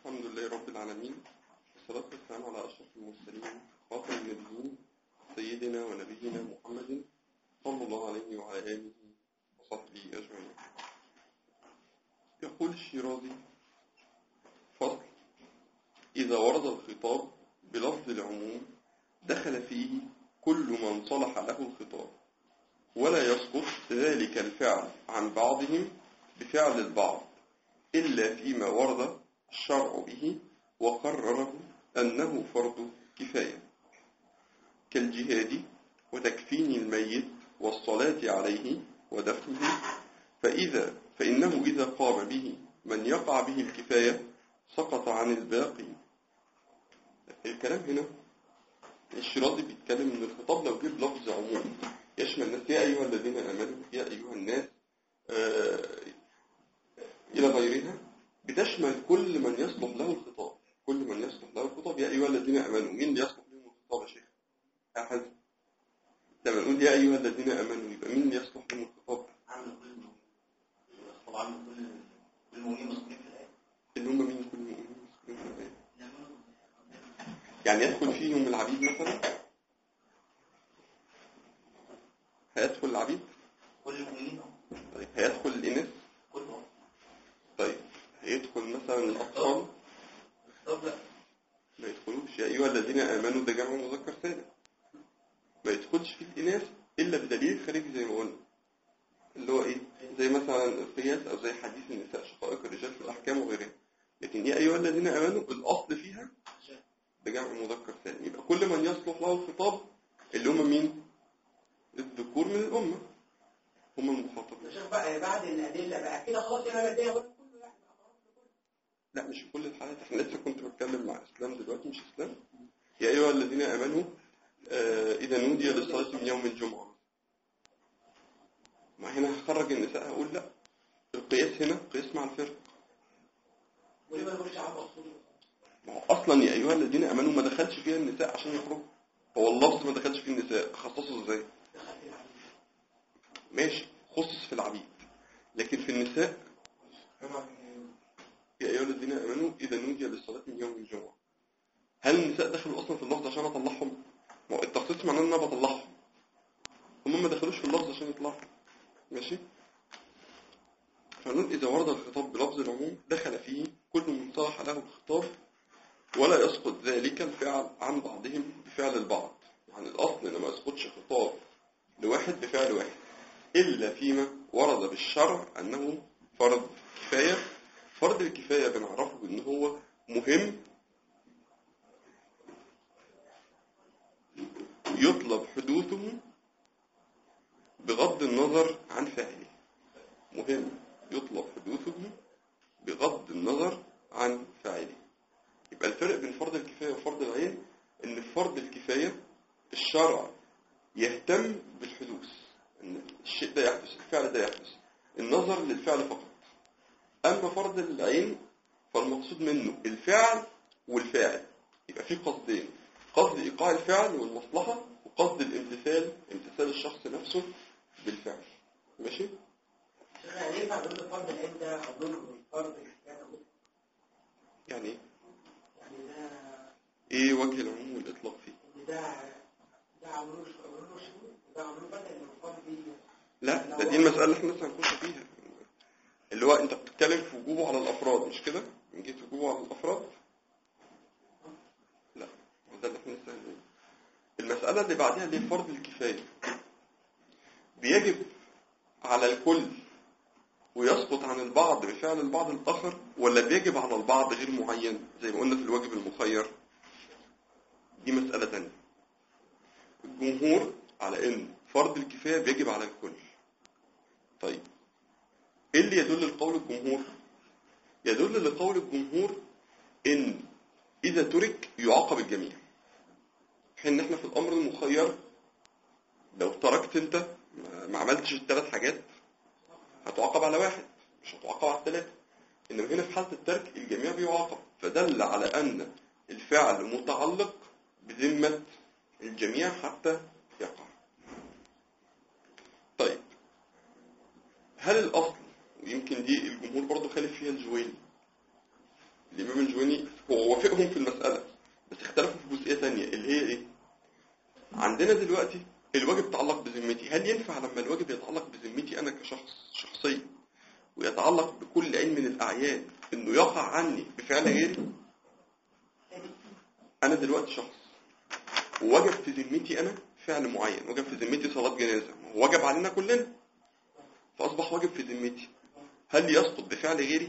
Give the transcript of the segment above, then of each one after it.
الحمد لله رب العالمين والصلاة والسلام على أشرف المرسلين خاتم النبيين سيدنا ونبينا محمد صلى الله عليه وعلى آله وصحبه أجمعين يقول الشيرازي فصل إذا ورد الخطاب بلفظ العموم دخل فيه كل من صلح له الخطاب ولا يسقط ذلك الفعل عن بعضهم بفعل البعض إلا فيما ورد الشرع به وقرره أنه فرض كفاية كالجهاد وتكفين الميت والصلاة عليه ودفنه فإذا فإنه إذا قام به من يقع به الكفاية سقط عن الباقي الكلام هنا الشيرازي بيتكلم ان الخطاب لو جيب لفظ عموم يشمل الناس يا ايها الذين امنوا يا ايها الناس آه الى غيرها بتشمل كل من يصلح له الخطاب كل من يصلح له الخطاب يا ايها الذين امنوا مين اللي يصلح لهم الخطاب يا شيخ يا حزم لما نقول يا ايها الذين امنوا يبقى مين اللي يصلح لهم الخطاب عامل كل المؤمنين طبعا كل كل المؤمنين مسلمين في الآية اللي هم مين كل المؤمنين يعني يدخل فيهم العبيد مثلا هيدخل العبيد كل المؤمنين طيب هيدخل الإناث كلهم طيب هيدخل مثلا الأطفال طب لا ما يدخلوش يا أيها الذين آمنوا ده جمع مذكر سالم ما يدخلش في الإناث إلا بدليل خارجي زي ما قلنا اللي هو إيه زي مثلا القياس أو زي حديث النساء شقائق الرجال في الأحكام وغيرها لكن يا أيها الذين آمنوا الأصل فيها بجمع مذكر سالم يبقى كل من يصلح له الخطاب اللي هم مين الذكور من الأمة هم المخاطبين شوف بقى بعد الأدلة بقى كده خلاص أنا بديها أقول كله يعني بقى خلاص كله. لا مش في كل الحالات احنا لسه كنت بتكلم مع اسلام دلوقتي مش اسلام يا ايها الذين امنوا آه اذا نودي للصلاه من يوم الجمعه ما هنا هخرج النساء هقول لا القياس هنا قياس مع الفرق وليه ما نقولش عن رسول ما هو اصلا يا ايها الذين امنوا ما دخلش فيها النساء عشان يخرجوا هو اللفظ ما دخلش فيه النساء خصصه ازاي دخلت العبيد ماشي خصص في العبيد لكن في النساء يا ايها الذين امنوا اذا نودي للصلاه من يوم الجمعه هل النساء دخلوا اصلا في اللفظ عشان اطلعهم ما هو التخصيص معناه ان انا بطلعهم هم ما دخلوش في اللفظ عشان يطلعوا ماشي فنقول اذا ورد الخطاب بلفظ العموم دخل فيه كل من صلح له الخطاب ولا يسقط ذلك الفعل عن بعضهم بفعل البعض يعني الاصل ان ما يسقطش خطاب لواحد بفعل واحد إلا فيما ورد بالشرع أنه فرض كفاية فرض الكفاية بنعرفه إن هو مهم يطلب حدوثه بغض النظر عن فاعله مهم يطلب حدوثه بغض النظر عن فاعله يبقى الفرق بين فرض الكفاية وفرض العين إن في فرض الكفاية الشرع يهتم بالحدوث ان الشيء ده يحدث الفعل ده يحدث النظر للفعل فقط اما فرض العين فالمقصود منه الفعل والفاعل يبقى في قصدين قصد ايقاع الفعل والمصلحه وقصد الامتثال امتثال الشخص نفسه بالفعل ماشي شيخ يعني ينفع نقول فرض العين ده أظن من فرض الكفاية يعني إيه؟ يعني ده ايه وجه العموم والاطلاق فيه إن ده ده عملوش عملوش ده عملوش بدل من فرض دي لا ده دي المساله اللي احنا لسه هنخش فيها اللي هو انت بتتكلم في وجوبه على الافراد مش كده من جهه وجوبه على الافراد لا ده اللي احنا لسه هنقوله. المساله اللي بعدها اللي هي فرض الكفايه بيجب على الكل ويسقط عن البعض بفعل البعض الاخر ولا بيجب على البعض غير معين زي ما قلنا في الواجب المخير دي مساله ثانيه الجمهور على ان فرض الكفايه بيجب على الكل طيب ايه اللي يدل لقول الجمهور يدل لقول الجمهور ان اذا ترك يعاقب الجميع حين احنا في الامر المخير لو تركت انت ما- ما عملتش الثلاث حاجات هتعاقب على واحد مش هتعاقب على الثلاثه انما هنا في حاله الترك الجميع بيعاقب فدل على ان الفعل متعلق بذمه الجميع حتى يقع طيب هل الأصل ويمكن دي الجمهور برضو خالف فيها الجويني الإمام الجويني هو وافقهم في المسألة بس اختلفوا في جزئية تانية اللي هي إيه؟ عندنا دلوقتي الواجب يتعلق بذمتي هل ينفع لما الواجب يتعلق بذمتي أنا كشخص شخصيا ويتعلق بكل عين من الأعيان إنه يقع عني بفعل غيري أنا دلوقتي شخص ووجب في ذمتي أنا فعل معين وجب في ذمتي صلاة جنازة هو وجب علينا كلنا فأصبح واجب في ذمتي هل يسقط بفعل غيري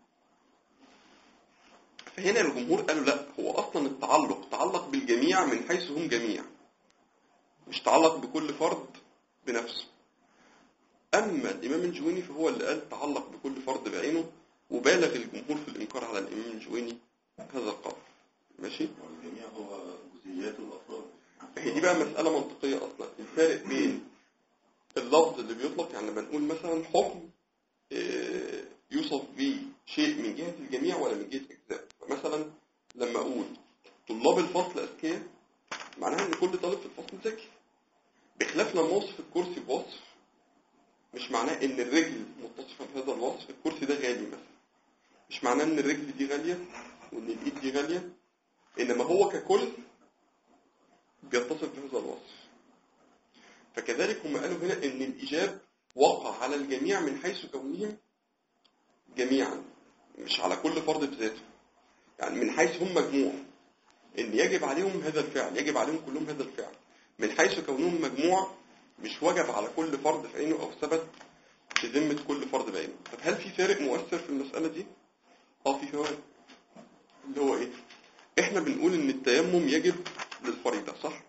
فهنا الجمهور قالوا لا هو أصلا التعلق تعلق بالجميع من حيث هم جميع مش تعلق بكل فرد بنفسه أما الإمام الجويني فهو اللي قال تعلق بكل فرد بعينه وبالغ الجمهور في الإنكار على الإمام الجويني هذا القول ماشي والجميع هو جزئيات الأفراد هي دي بقى مسألة منطقية أصلا الفارق بين اللفظ اللي بيطلق يعني لما نقول مثلا حكم آه، يوصف به شيء من جهة الجميع ولا من جهة الأجزاء مثلا لما أقول طلاب الفصل أذكياء معناها إن كل طالب في الفصل ذكي بخلاف لما أوصف الكرسي بوصف مش معناه إن الرجل متصفة بهذا الوصف الكرسي ده غالي مثلا مش معناه إن الرجل دي غالية وإن الإيد دي غالية إنما هو ككل بيتصف بهذا الوصف فكذلك هم قالوا هنا ان الايجاب وقع على الجميع من حيث كونهم جميعا مش على كل فرد بذاته يعني من حيث هم مجموع ان يجب عليهم هذا الفعل يجب عليهم كلهم هذا الفعل من حيث كونهم مجموع مش وجب على كل فرد في عينه او ثبت في ذمة كل فرد بعينه طب هل في فارق مؤثر في المسألة دي؟ اه في فوارق اللي هو ايه؟ احنا بنقول ان التيمم يجب للفريضة صح؟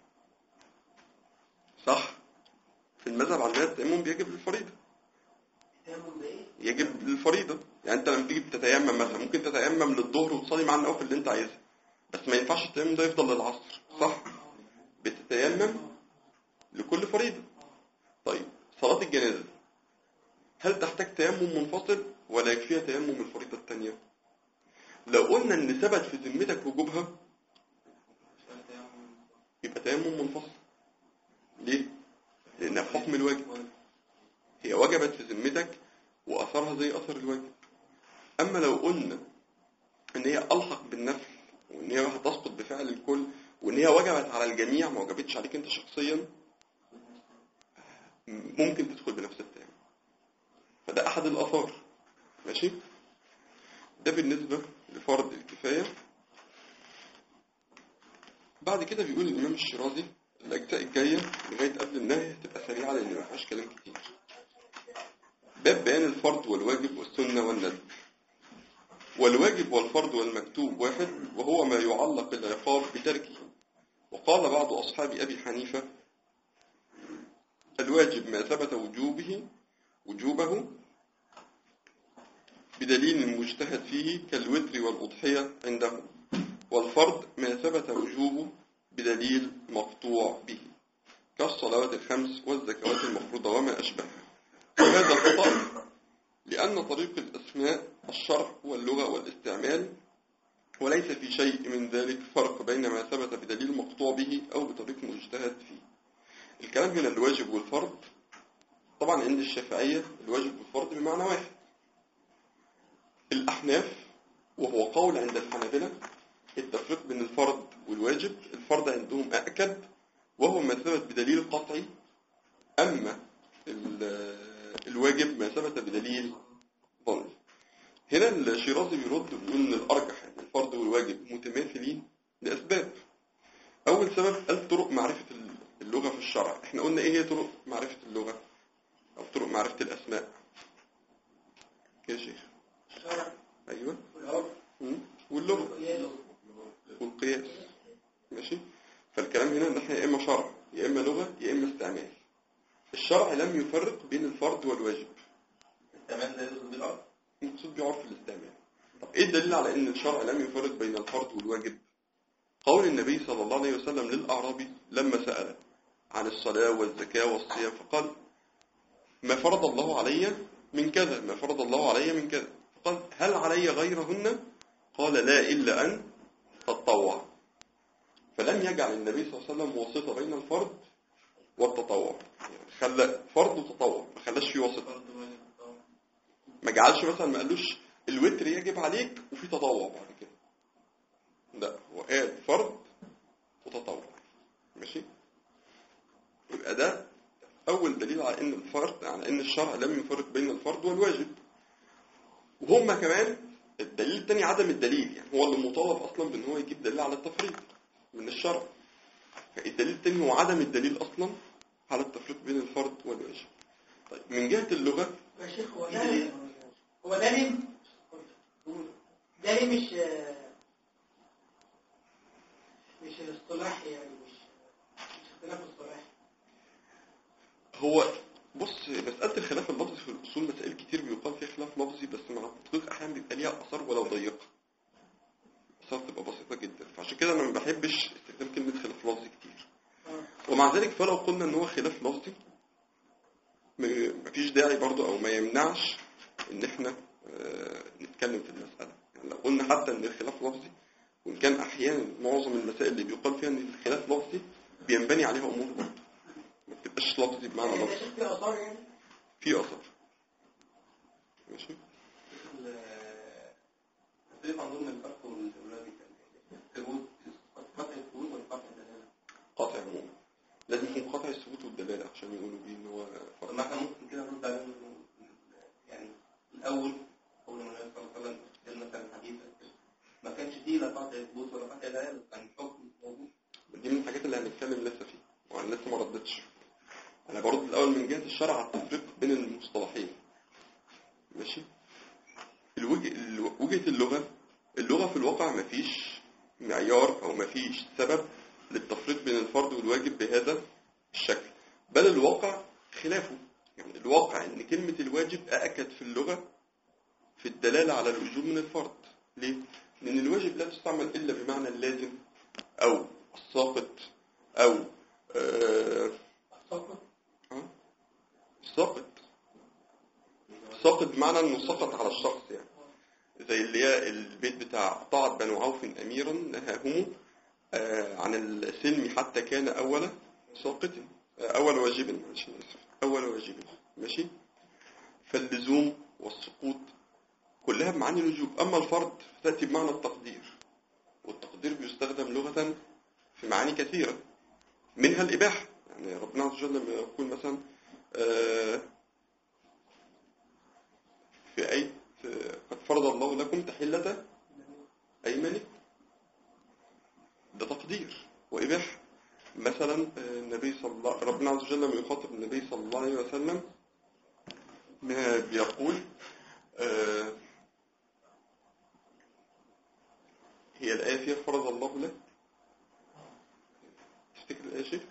صح؟ في المذهب عندنا التيمم بيجب للفريضة تيمم بايه؟ يجب للفريضة يعني انت لما تيجي تتيمم مثلا ممكن تتيمم للظهر وتصلي مع النوافل اللي انت عايزها بس ما ينفعش التيمم ده يفضل للعصر صح؟ بتتيمم لكل فريضة طيب صلاة الجنازة هل تحتاج تيمم منفصل ولا يكفيها تيمم الفريضة الثانية؟ لو قلنا ان ثبت في ذمتك وجوبها يبقى تيمم منفصل ليه؟ لأنها بحكم الواجب هي وجبت في ذمتك وأثرها زي أثر الواجب أما لو قلنا إن هي ألحق بالنفل وإن هي هتسقط بفعل الكل وإن هي وجبت على الجميع ما وجبتش عليك أنت شخصيا ممكن تدخل بنفس التيمم فده أحد الآثار ماشي ده بالنسبة لفرض الكفاية بعد كده بيقول الإمام الشيرازي الأجزاء الجاية لغاية قبل النهي هتبقى سريعة لأن ما فيهاش كلام كتير باب بيان الفرض والواجب والسنة والندب والواجب والفرض والمكتوب واحد وهو ما يعلق العقاب بتركه وقال بعض أصحاب أبي حنيفة الواجب ما ثبت وجوبه وجوبه بدليل مجتهد فيه كالوتر والأضحية عندهم والفرض ما ثبت وجوبه بدليل مقطوع به كالصلوات الخمس والزكوات المفروضة وما أشبهها وهذا خطأ لأن طريق الأسماء الشرع واللغة والاستعمال وليس في شيء من ذلك فرق بين ما ثبت بدليل مقطوع به أو بطريق مجتهد فيه الكلام هنا الواجب والفرض طبعا عند الشافعية الواجب والفرض بمعنى واحد الأحناف وهو قول عند الحنابلة التفريق بين الفرض والواجب الفرض عندهم أأكد وهو ما ثبت بدليل قطعي أما ال- الواجب ما ثبت بدليل ظني هنا الشيرازي بيرد بيقول ان الارجح ان الفرض والواجب متماثلين لاسباب اول سبب قال طرق معرفه اللغه في الشرع احنا قلنا ايه هي طرق معرفه اللغه او طرق معرفه الاسماء يا شيخ الشرع ايوه والعرف مم. واللغه والقياس والقياس ماشي فالكلام هنا ان احنا يا اما شرع يا اما لغه يا اما استعمال الشرع لم يفرق بين الفرض والواجب التمام ده يقصد بالعرف المقصود بعرف الاستعمال طب ايه الدليل على ان الشرع لم يفرق بين الفرض والواجب قول النبي صلى الله عليه وسلم للاعرابي لما سأل عن الصلاة والزكاة والصيام فقال ما فرض الله علي من كذا ما فرض الله علي من كذا فقال هل علي غيرهن قال لا إلا أن تتطوع فلم يجعل النبي صلى الله عليه وسلم واسطة بين الفرض والتطوع يعني خلى فرض وتطوع ما خلاش في واسطة ما جعلش مثلا ما قالوش الوتر يجب عليك وفي تطوع بعد كده لا هو قال فرض وتطوع ماشي يبقى ده اول دليل على ان الفرض على ان الشرع لم يفرق بين الفرض والواجب وهم كمان الدليل الثاني عدم الدليل يعني هو اللي مطالب اصلا بان هو يجيب دليل على التفريق من الشرع فالدليل الثاني هو عدم الدليل اصلا على التفريق بين الفرض والواجب طيب من جهة اللغة يا شيخ هو ده هو ده ليه ده ليه مش مش الاصطلاح يعني مش مش اختلاف اصطلاحي هو بص مسألة الخلاف اللفظي في الأصول مسائل كتير بيقال فيها خلاف لفظي بس مع التطبيق أحيانا بيبقى ليها آثار ولو ضيقة آثار تبقى بسيطة جدا فعشان كده أنا ما بحبش استخدام كلمة خلاف لفظي كتير اه ومع ذلك فلو قلنا إن هو خلاف لفظي م- مفيش داعي برضو أو ما يمنعش إن إحنا آه، نتكلم في المسألة يعني لو قلنا حتى إن الخلاف لفظي وإن كان أحيانا معظم المسائل اللي بيقال فيها إن الخلاف لفظي بينبني عليها أمور برضو ما بتبقاش لفظي بمعنى يعني ده لفظي شيخ فيه اثار يعني في أثر ماشي التفريق عندهم الفرق والولادي كان الثبوت قطع الثبوت والقطع الدلالة قطع عموما لازم يكون قطع الثبوت والدلالة عشان يقولوا بيه ان هو طب فرق ما احنا ممكن كده نرد على يعني الأول قول النبي صلى الله عليه وسلم قال مثلا حديث ما كانش فيه لا قطع ثبوت ولا قطع دلالة كان الحكم موجود دي من الحاجات اللي هنتكلم لسه فيها وانا لسه ما ردتش انا برد الاول من جهة الشرع على التفريق بين المصطلحين ماشي الوجه الو- وجهة اللغة اللغة في الواقع مفيش معيار او مفيش سبب للتفريق بين الفرض والواجب بهذا الشكل بل الواقع خلافه يعني الواقع ان كلمة الواجب أأكد في اللغة في الدلالة على الوجوب من الفرض ليه؟ لأن الواجب لا تستعمل إلا بمعنى اللازم أو الساقط أو آه سقط ها؟ الساقط ساقط بمعنى انه سقط على الشخص يعني زي اللي هي البيت بتاع طاعت بنو عوف اميرا نهاهم آه عن السلم حتى كان اول ساقط آه اول واجب معلش أنا آسف. اول واجب ماشي فاللزوم والسقوط كلها بمعاني الوجوب اما الفرض فتاتي بمعنى التقدير والتقدير بيستخدم لغه في معاني كثيره منها الإباحة يعني ربنا عز وجل لما يقول مثلا آه، في آية آه، قد فرض الله لكم تحلة أيمانكم ده تقدير وإباحة مثلا آه، النبي صلى الله ربنا عز وجل لما يخاطب النبي صلى الله عليه وسلم ما بيقول آه، هي الآية فيها فرض الله لك تفتكر الآية شيخ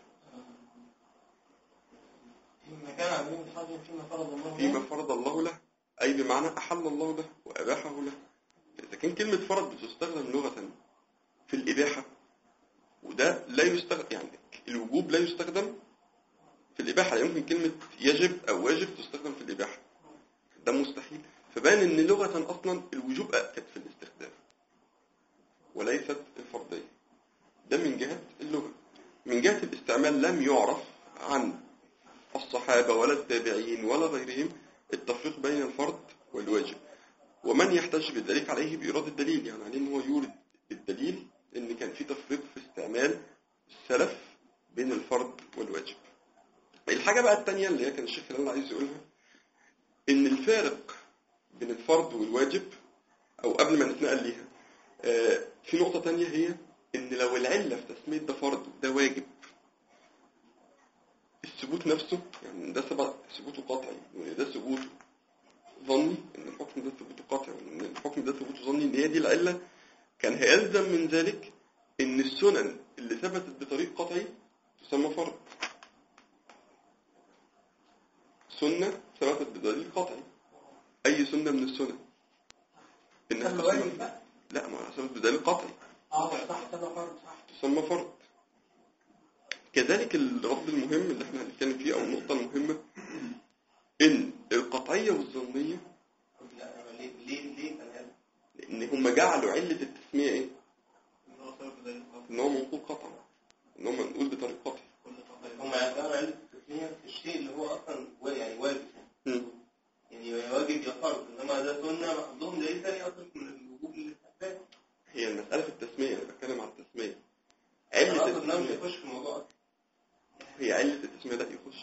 فيما كان عظيم الحظ فيما فرض الله فيما فرض الله له أي بمعنى أحل الله له وأباحه له إذا كان كلمة فرض بتستخدم لغة في الإباحة وده لا يستخدم يعني الوجوب لا يستخدم في الإباحة لا يمكن كلمة يجب أو واجب تستخدم في الإباحة ده مستحيل فبان إن لغة أصلا الوجوب أكد في الاستخدام وليست الفرضية ده من جهة اللغة من جهة الاستعمال لم يعرف عن الصحابة ولا التابعين ولا غيرهم التفريق بين الفرض والواجب ومن يحتج بالذلك عليه بإيراد الدليل يعني عليه ان هو يورد الدليل ان كان في تفريق في استعمال السلف بين الفرض والواجب الحاجة بقى التانية اللي هي كان الشيخ اللي عايز يقولها ان الفارق بين الفرض والواجب او قبل ما نتنقل ليها آه، في نقطة تانية هي ان لو العلة في تسمية ده فرض وده واجب الثبوت نفسه يعني ده ثبت ثبوته قطعي وان ده ثبوته ظني ان الحكم ده ثبوته قطعي وان الحكم ده ثبوته ظني ان هي دي العلة كان هيلزم من ذلك ان السنن اللي ثبتت بطريق قطعي تسمى فرض سنة ثبتت بدليل قطعي اي سنة من السنن الناس ده تسمى الواجب بقى لا ما ثبت بدليل قطعي اه صح ده فرض صح تسمى فرض كذلك الرد المهم اللي احنا هنتكلم فيه او النقطة المهمة ان القطعية والظنية لا ليه ليه ليه كان هذا؟ ان هم جعلوا علة التسمية ايه إن هو صار بذلك قطع. ان هو منقول قطعا ان هم نقول بطريق قطعي هم يعتبروا علم التسمية في الشيء اللي هو أصلا وا- يعني واجب مم. يعني واجب يا فرض إنما ده سنة عندهم ليس التسمية لا يخش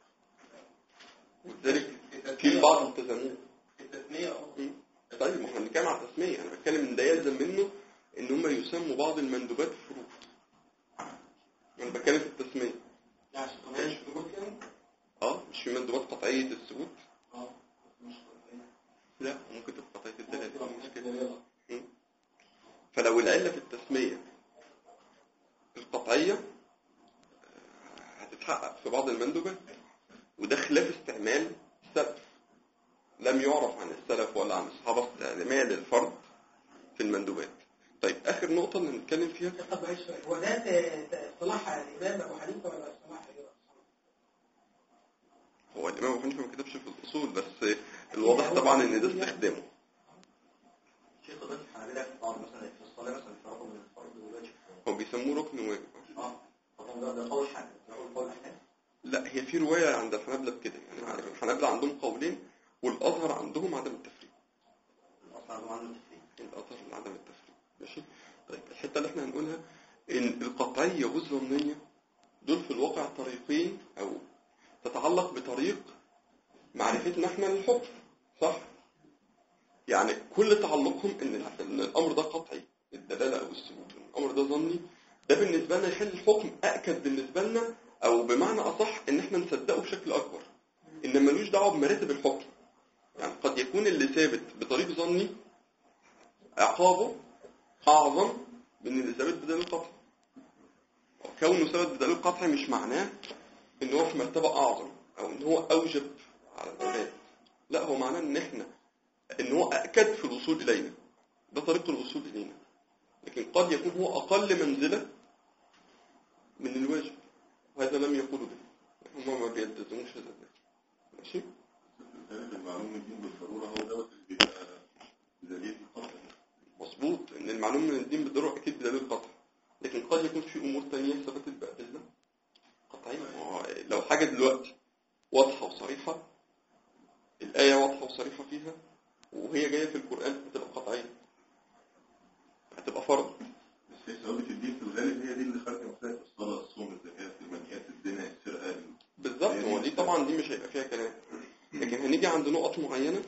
ولذلك التسمية- في البعض التزموه التسمية اه طيب ما احنا بنتكلم على التسمية انا بتكلم ان ده يلزم منه ان هم يسموا بعض المندوبات فروض انا بتكلم في التسمية يعني عشان كمان مش في جزء يعني اه مش في مندوبات قطعية الثبوت اه مش في لا ممكن تبقى قطعية الدلالة مش كده الدلالة مم. فلو العلة في التسمية القطعية آه، هتتحقق في بعض المندوبات وده خلاف استعمال السلف لم يعرف عن السلف ولا عن الصحابة استعمال الفرد في المندوبات طيب آخر نقطة اللي هنتكلم فيها طب معلش شوية. هو ده ت- ت- اصطلاح الامام ابو حنيفه ولا اصطلاح غيره؟ هو الإمام أبو حنيفة ما كتبش في الأصول بس الواضح طبعا إن ده استخدامه شيخ قضاء الحنابلة في بعض مثلا في الصلاة مثلا فرقوا من الفرض والواجب هو بيسموه ركن واجب اه طبعا ده ده قول حنابلة ده قول الحنابلة لا هي في رواية عند الحنابلة بكده يعني الحنابلة عندهم قولين والأزهر عندهم عدم التفريق الأصل عندهم عنده تفريق الأثر لعدم التفريق ماشي طيب الحتة اللي احنا هنقولها ان القطعية والظنية دول في الواقع طريقين او تتعلق بطريق معرفتنا احنا للحكم صح يعني كل تعلقهم ان ان الامر ده قطعي الدلالة او الثبوت الامر ده ظني ده بالنسبة لنا يخلي الحكم اكد بالنسبة لنا او بمعنى اصح ان احنا نصدقه بشكل اكبر ان ملوش دعوة بمراتب الحكم يعني قد يكون اللي ثابت بطريق ظني عقابه أعظم من اللي ثابت بدليل قطعي كونه ثابت بدليل قطعي مش معناه إن هو في مرتبة أعظم أو إن هو أوجب على العباد لا هو معناه إن إحنا إن هو أكد في الوصول إلينا ده طريق الوصول إلينا لكن قد يكون هو أقل منزلة من الواجب وهذا لم يقولوا به هم ما بيلتزموش هذا الذات ماشي ذلك المعلوم من الدين بالضرورة هو دوت اللي بيبقى دليل القطع مظبوط ان المعلوم من الدين بالضروره اكيد بدليل قطع لكن قد يكون في امور تانية ثبتت بادله قطعيه ما هو لو حاجه دلوقتي واضحه وصريحه الايه واضحه وصريحه فيها وهي جايه في القران هتبقى قطعيه هتبقى فرض بس هي ثوابت الدين في الغالب هي دي اللي خارجة مسائل الصلاة الصوم الزكاة المنيات الزنا السرقة بالظبط هو دي طبعا دي مش هيبقى فيها كلام لكن هنيجي عند نقط معينه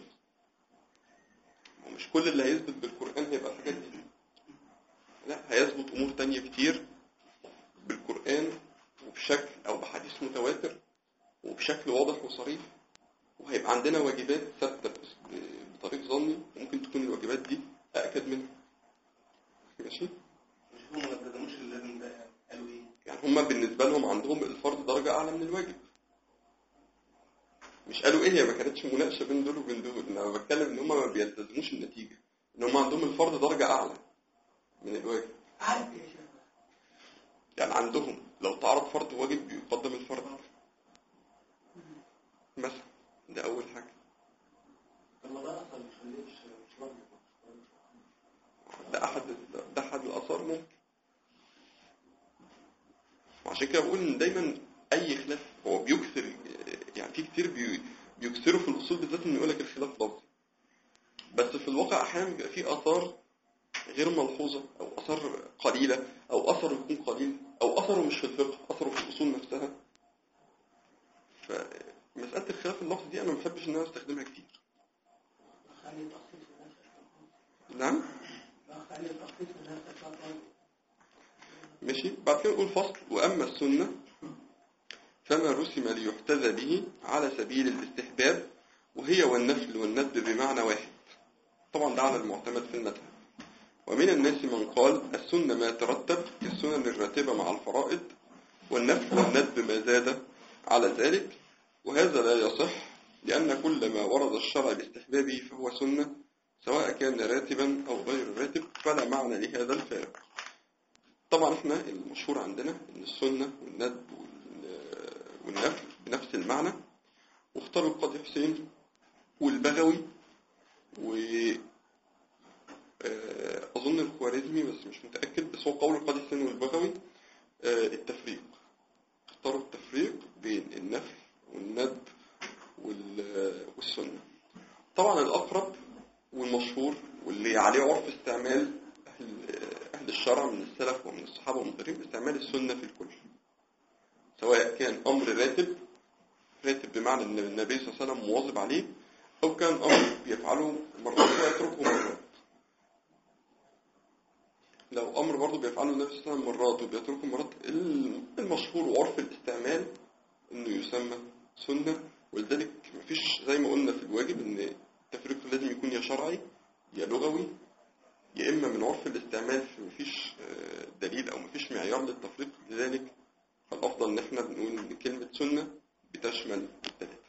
ومش كل اللي هيثبت بالقران هيبقى الحاجات دي لا هيثبت امور تانية كتير بالقران وبشكل او بحديث متواتر وبشكل واضح وصريح وهيبقى عندنا واجبات ثابته بس- بطريق ظني وممكن تكون الواجبات دي اكد منها ماشي مش هم ما التزموش اللي لازم ده يعني قالوا ايه يعني هما بالنسبة لهم عندهم الفرض درجة أعلى من الواجب مش قالوا إيه هي ما كانتش مناقشة بين دول وبين دول أنا بتكلم إن هما ما بيلتزموش النتيجة إن هما عندهم الفرض درجة أعلى من الواجب عارف يا شيخ يعني عندهم لو تعرض فرض واجب بيقدم الفرض مثلا ده أول حاجة طب ما ده اصلا مش مش مش راجل ده أحد ده أحد الآثار ممكن وعشان كده بقول إن دايما أي خلاف هو بيكثر يعني في كتير بي بيكثروا في الأصول بالذات إنه يقول لك الخلاف لفظي بس في الواقع أحيانا بيبقى في آثار غير ملحوظة أو آثار قليلة أو أثر يكون قليل أو أثره مش في الفقه أثره في الأصول نفسها فمسألة الخلاف اللفظي دي أنا ما بحبش إن أنا أستخدمها كتير خلي تخصيص الناس نعم خلي تخصيص الناس ماشي بعد كده نقول فصل وأما السنة فما رسم ليحتذى به على سبيل الاستحباب وهي والنفل والندب بمعنى واحد طبعا ده على المعتمد في المذهب ومن الناس من قال السنة ما ترتب كالسنن الراتبة مع الفرائض والنفل والندب ما زاد على ذلك وهذا لا يصح لأن كل ما ورد الشرع باستحبابه فهو سنة سواء كان راتبا أو غير راتب فلا معنى لهذا الفارق طبعا احنا المشهور عندنا ان السنة والندب وال- والنفل بنفس المعنى واختاروا القاضي حسين والبغوي و آه، اظن الخوارزمي بس مش متأكد بس هو قول القاضي حسين والبغوي آه، التفريق اختاروا التفريق بين النفل والندب وال- والسنة طبعا الأقرب والمشهور واللي عليه عرف استعمال أهل, أهل الشرع من السلف ومن الصحابة ومن غيرهم استعمال السنة في الكل سواء كان أمر راتب راتب بمعنى أن النبي صلى الله عليه وسلم مواظب عليه أو كان أمر بيفعله مرات ويتركه مرات لو أمر برضه بيفعله النبي صلى الله عليه وسلم مرات وبيتركه مرات المشهور وعرف الاستعمال أنه يسمى سنة ولذلك مفيش زي ما قلنا في الواجب أن التفريق لازم يكون يا شرعي يا لغوي يا إما من عرف الاستعمال مفيش آه، دليل أو مفيش معيار للتفريق لذلك فالأفضل إن إحنا بنقول إن كلمة سنة بتشمل الثلاثة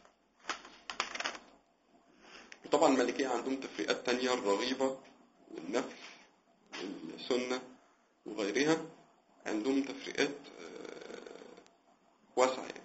وطبعا المالكية عندهم تفريقات تانية الرغيبة والنفل والسنة وغيرها عندهم تفريقات آه، واسعة يعني.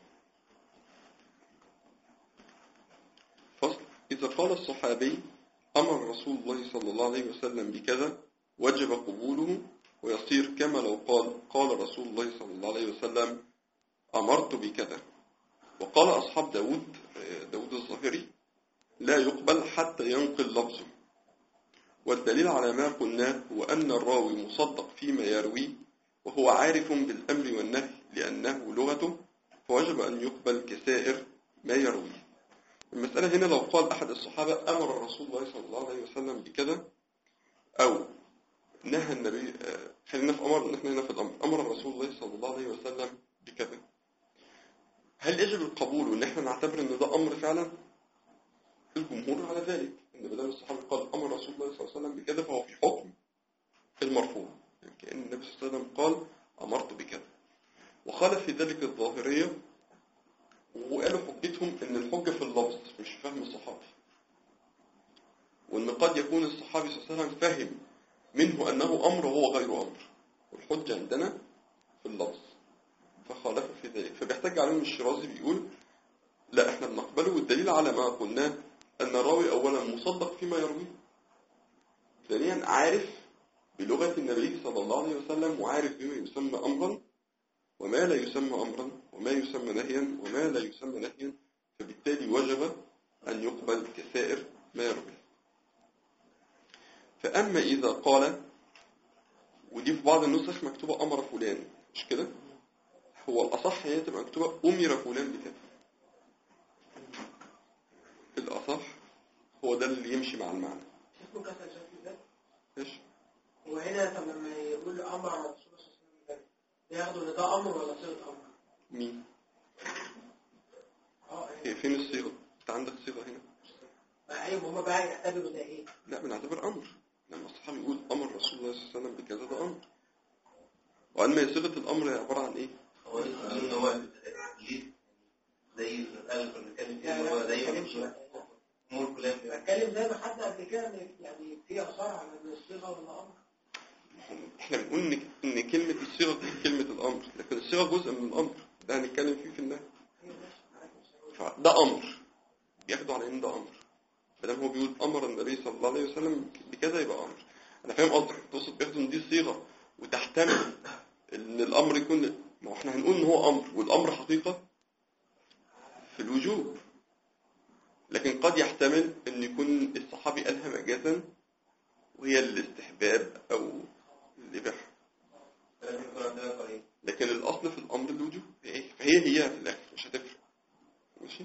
فصل إذا قال الصحابي أمر رسول الله صلى الله عليه وسلم بكذا وجب قبوله ويصير كما لو قال قال رسول الله صلى الله عليه وسلم أمرت بكذا وقال أصحاب داود داود الظاهري لا يقبل حتى ينقل لفظه والدليل على ما قلناه هو أن الراوي مصدق فيما يرويه وهو عارف بالأمر والنهي لأنه لغته فوجب أن يقبل كسائر ما يرويه المسألة هنا لو قال أحد الصحابة أمر رسول الله صلى الله عليه وسلم بكذا أو نهى النبي آه، خلينا في أمر نحن هنا في الأمر أمر رسول الله صلى الله عليه وسلم بكذا هل يجب القبول وإن احنا نعتبر إن ده أمر فعلا؟ الجمهور على ذلك إن بدل الصحابة قال أمر رسول الله صلى الله عليه وسلم بكذا فهو في حكم المرفوع يعني كأن النبي صلى الله عليه وسلم قال أمرت بكذا وخالف في ذلك الظاهرية وقالوا حجتهم ان الحجة في اللفظ مش في فهم الصحابي وان قد يكون الصحابي صلى الله عليه وسلم فهم منه انه امر وهو غير امر والحجة عندنا في اللفظ فخالفوا في ذلك فبيحتاج عليهم الشيرازي بيقول لا احنا بنقبله والدليل على ما قلناه ان الراوي اولا مصدق فيما يرويه ثانيا عارف بلغة النبي صلى الله عليه وسلم وعارف بما يسمى امرا وما لا يسمى أمرا وما يسمى نهيا وما لا يسمى نهيا فبالتالي وجب أن يقبل كسائر ما يروي فأما إذا قال ودي في بعض النسخ مكتوبة أمر فلان مش كده هو الأصح هي تبقى مكتوبة أمر فلان بكذا الأصح هو ده اللي يمشي مع المعنى اسمه كسر شكل ده ايش وهنا طب لما يقول امر رسول الله صلى الله عليه وسلم بكذا ياخدوا ان ده امر ولا صيغه امر؟ مين اه هي فين الصيغة انت عندك صيغة هنا بقى ايوه هما بقى يعتبروا ده ايه؟ لا بنعتبر أمر لما الصحابي يقول أمر رسول الله صلى الله عليه وسلم بكذا ده أمر وأن ما صيغة الأمر هي عبارة عن إيه؟ هو لسه ان هو ليه زي المسألة اللي كنا بنتكلم فيها لا ان لا هو ما دايما بتكلمش امور كلام بتكلم زي ما حد قبل كده إن يعني في اثار على ان الصيغه ولا امر احنا بنقول ان ان كلمة الصيغة دي كلمة الأمر لكن الصيغة جزء من الأمر ده هنتكلم فيه في النهي ايوه ماشي معاك مش هقول. فده أمر بياخدوا على إن ده أمر فدام هو بيقول أمر النبي صلى الله عليه وسلم بكذا يبقى أمر أنا فاهم قصدك تقصد بياخدوا إن دي صيغة وتحتمل إن الأمر يكون ما هو احنا هنقول إن هو أمر والأمر حقيقة في الوجوب لكن قد يحتمل إن يكون الصحابي قالها مجازا وهي الاستحباب أو الإباحة لازم يكون عندنا طريق لكن الأصل في الأمر الوجوب إيه؟ فهي هي في الآخر مش هتفرق ماشي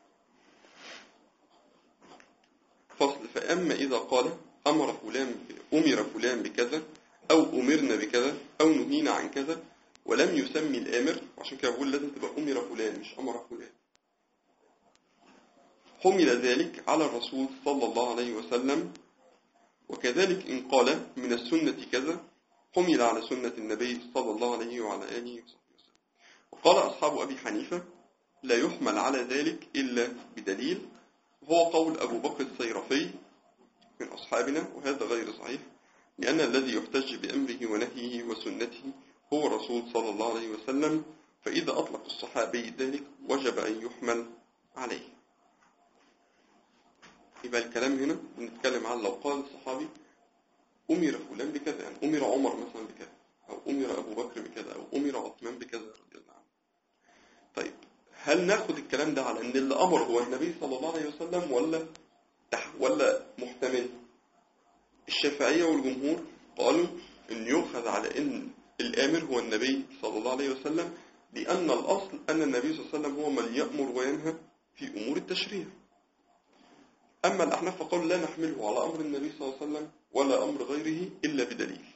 فصل فأما إذا قال أمر فلان ب- أمر فلان بكذا أو أمرنا بكذا أو نهينا عن كذا ولم يسمي الآمر عشان كده بقول لازم تبقى أمر فلان مش أمر فلان حمل ذلك على الرسول صلى الله عليه وسلم وكذلك إن قال من السنة كذا حمل على سنة النبي صلى الله عليه وعلى آله وصحبه وسلم وقال أصحاب أبي حنيفة لا يحمل على ذلك إلا بدليل وهو قول أبو بكر السيرفي من أصحابنا وهذا غير صحيح لأن الذي يحتج بأمره ونهيه وسنته هو الرسول صلى الله عليه وسلم فإذا أطلق الصحابي ذلك وجب أن يحمل عليه يبقى الكلام هنا بنتكلم عن لو قال الصحابي أمر فلان بكذا يعني أمر عمر مثلا بكذا أو أمر أبو بكر بكذا أو أمر عثمان بكذا رضي الله عنه طيب هل ناخد الكلام ده على أن اللي أمر هو النبي صلى الله عليه وسلم ولا تح ولا محتمل الشافعية والجمهور قالوا أن يؤخذ على أن الآمر هو النبي صلى الله عليه وسلم لأن الأصل أن النبي صلى الله عليه وسلم هو من يأمر وينهى في أمور التشريع أما الأحناف فقالوا لا نحمله على أمر النبي صلى الله عليه وسلم ولا أمر غيره إلا بدليل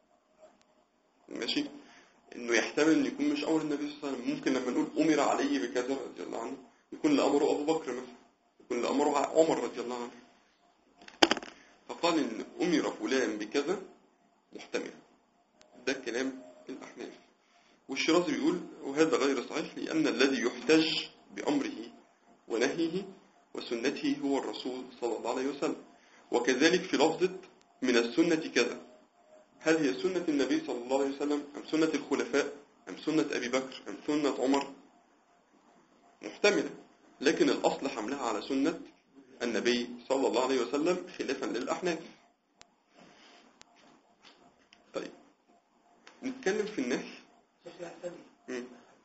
ماشي إنه يحتمل أن يكون مش أمر النبي صلى الله عليه وسلم ممكن لما نقول أمر عليه بكذا رضي الله عنه يكون لأمره أبو بكر مثلا يكون لأمره عمر رضي الله عنه فقال إن أمر فلان بكذا محتمل ده كلام الأحناف والشيرازي بيقول وهذا غير صحيح لأن الذي يحتج بأمره ونهيه وسنته هو الرسول صلى الله عليه وسلم وكذلك في لفظة من السنة كذا هل هي سنة النبي صلى الله عليه وسلم أم سنة الخلفاء أم سنة أبي بكر أم سنة عمر محتملة لكن الأصل حملها على سنة النبي صلى الله عليه وسلم خلافا للأحناف طيب نتكلم في النهي شيخ لا ثانية مم.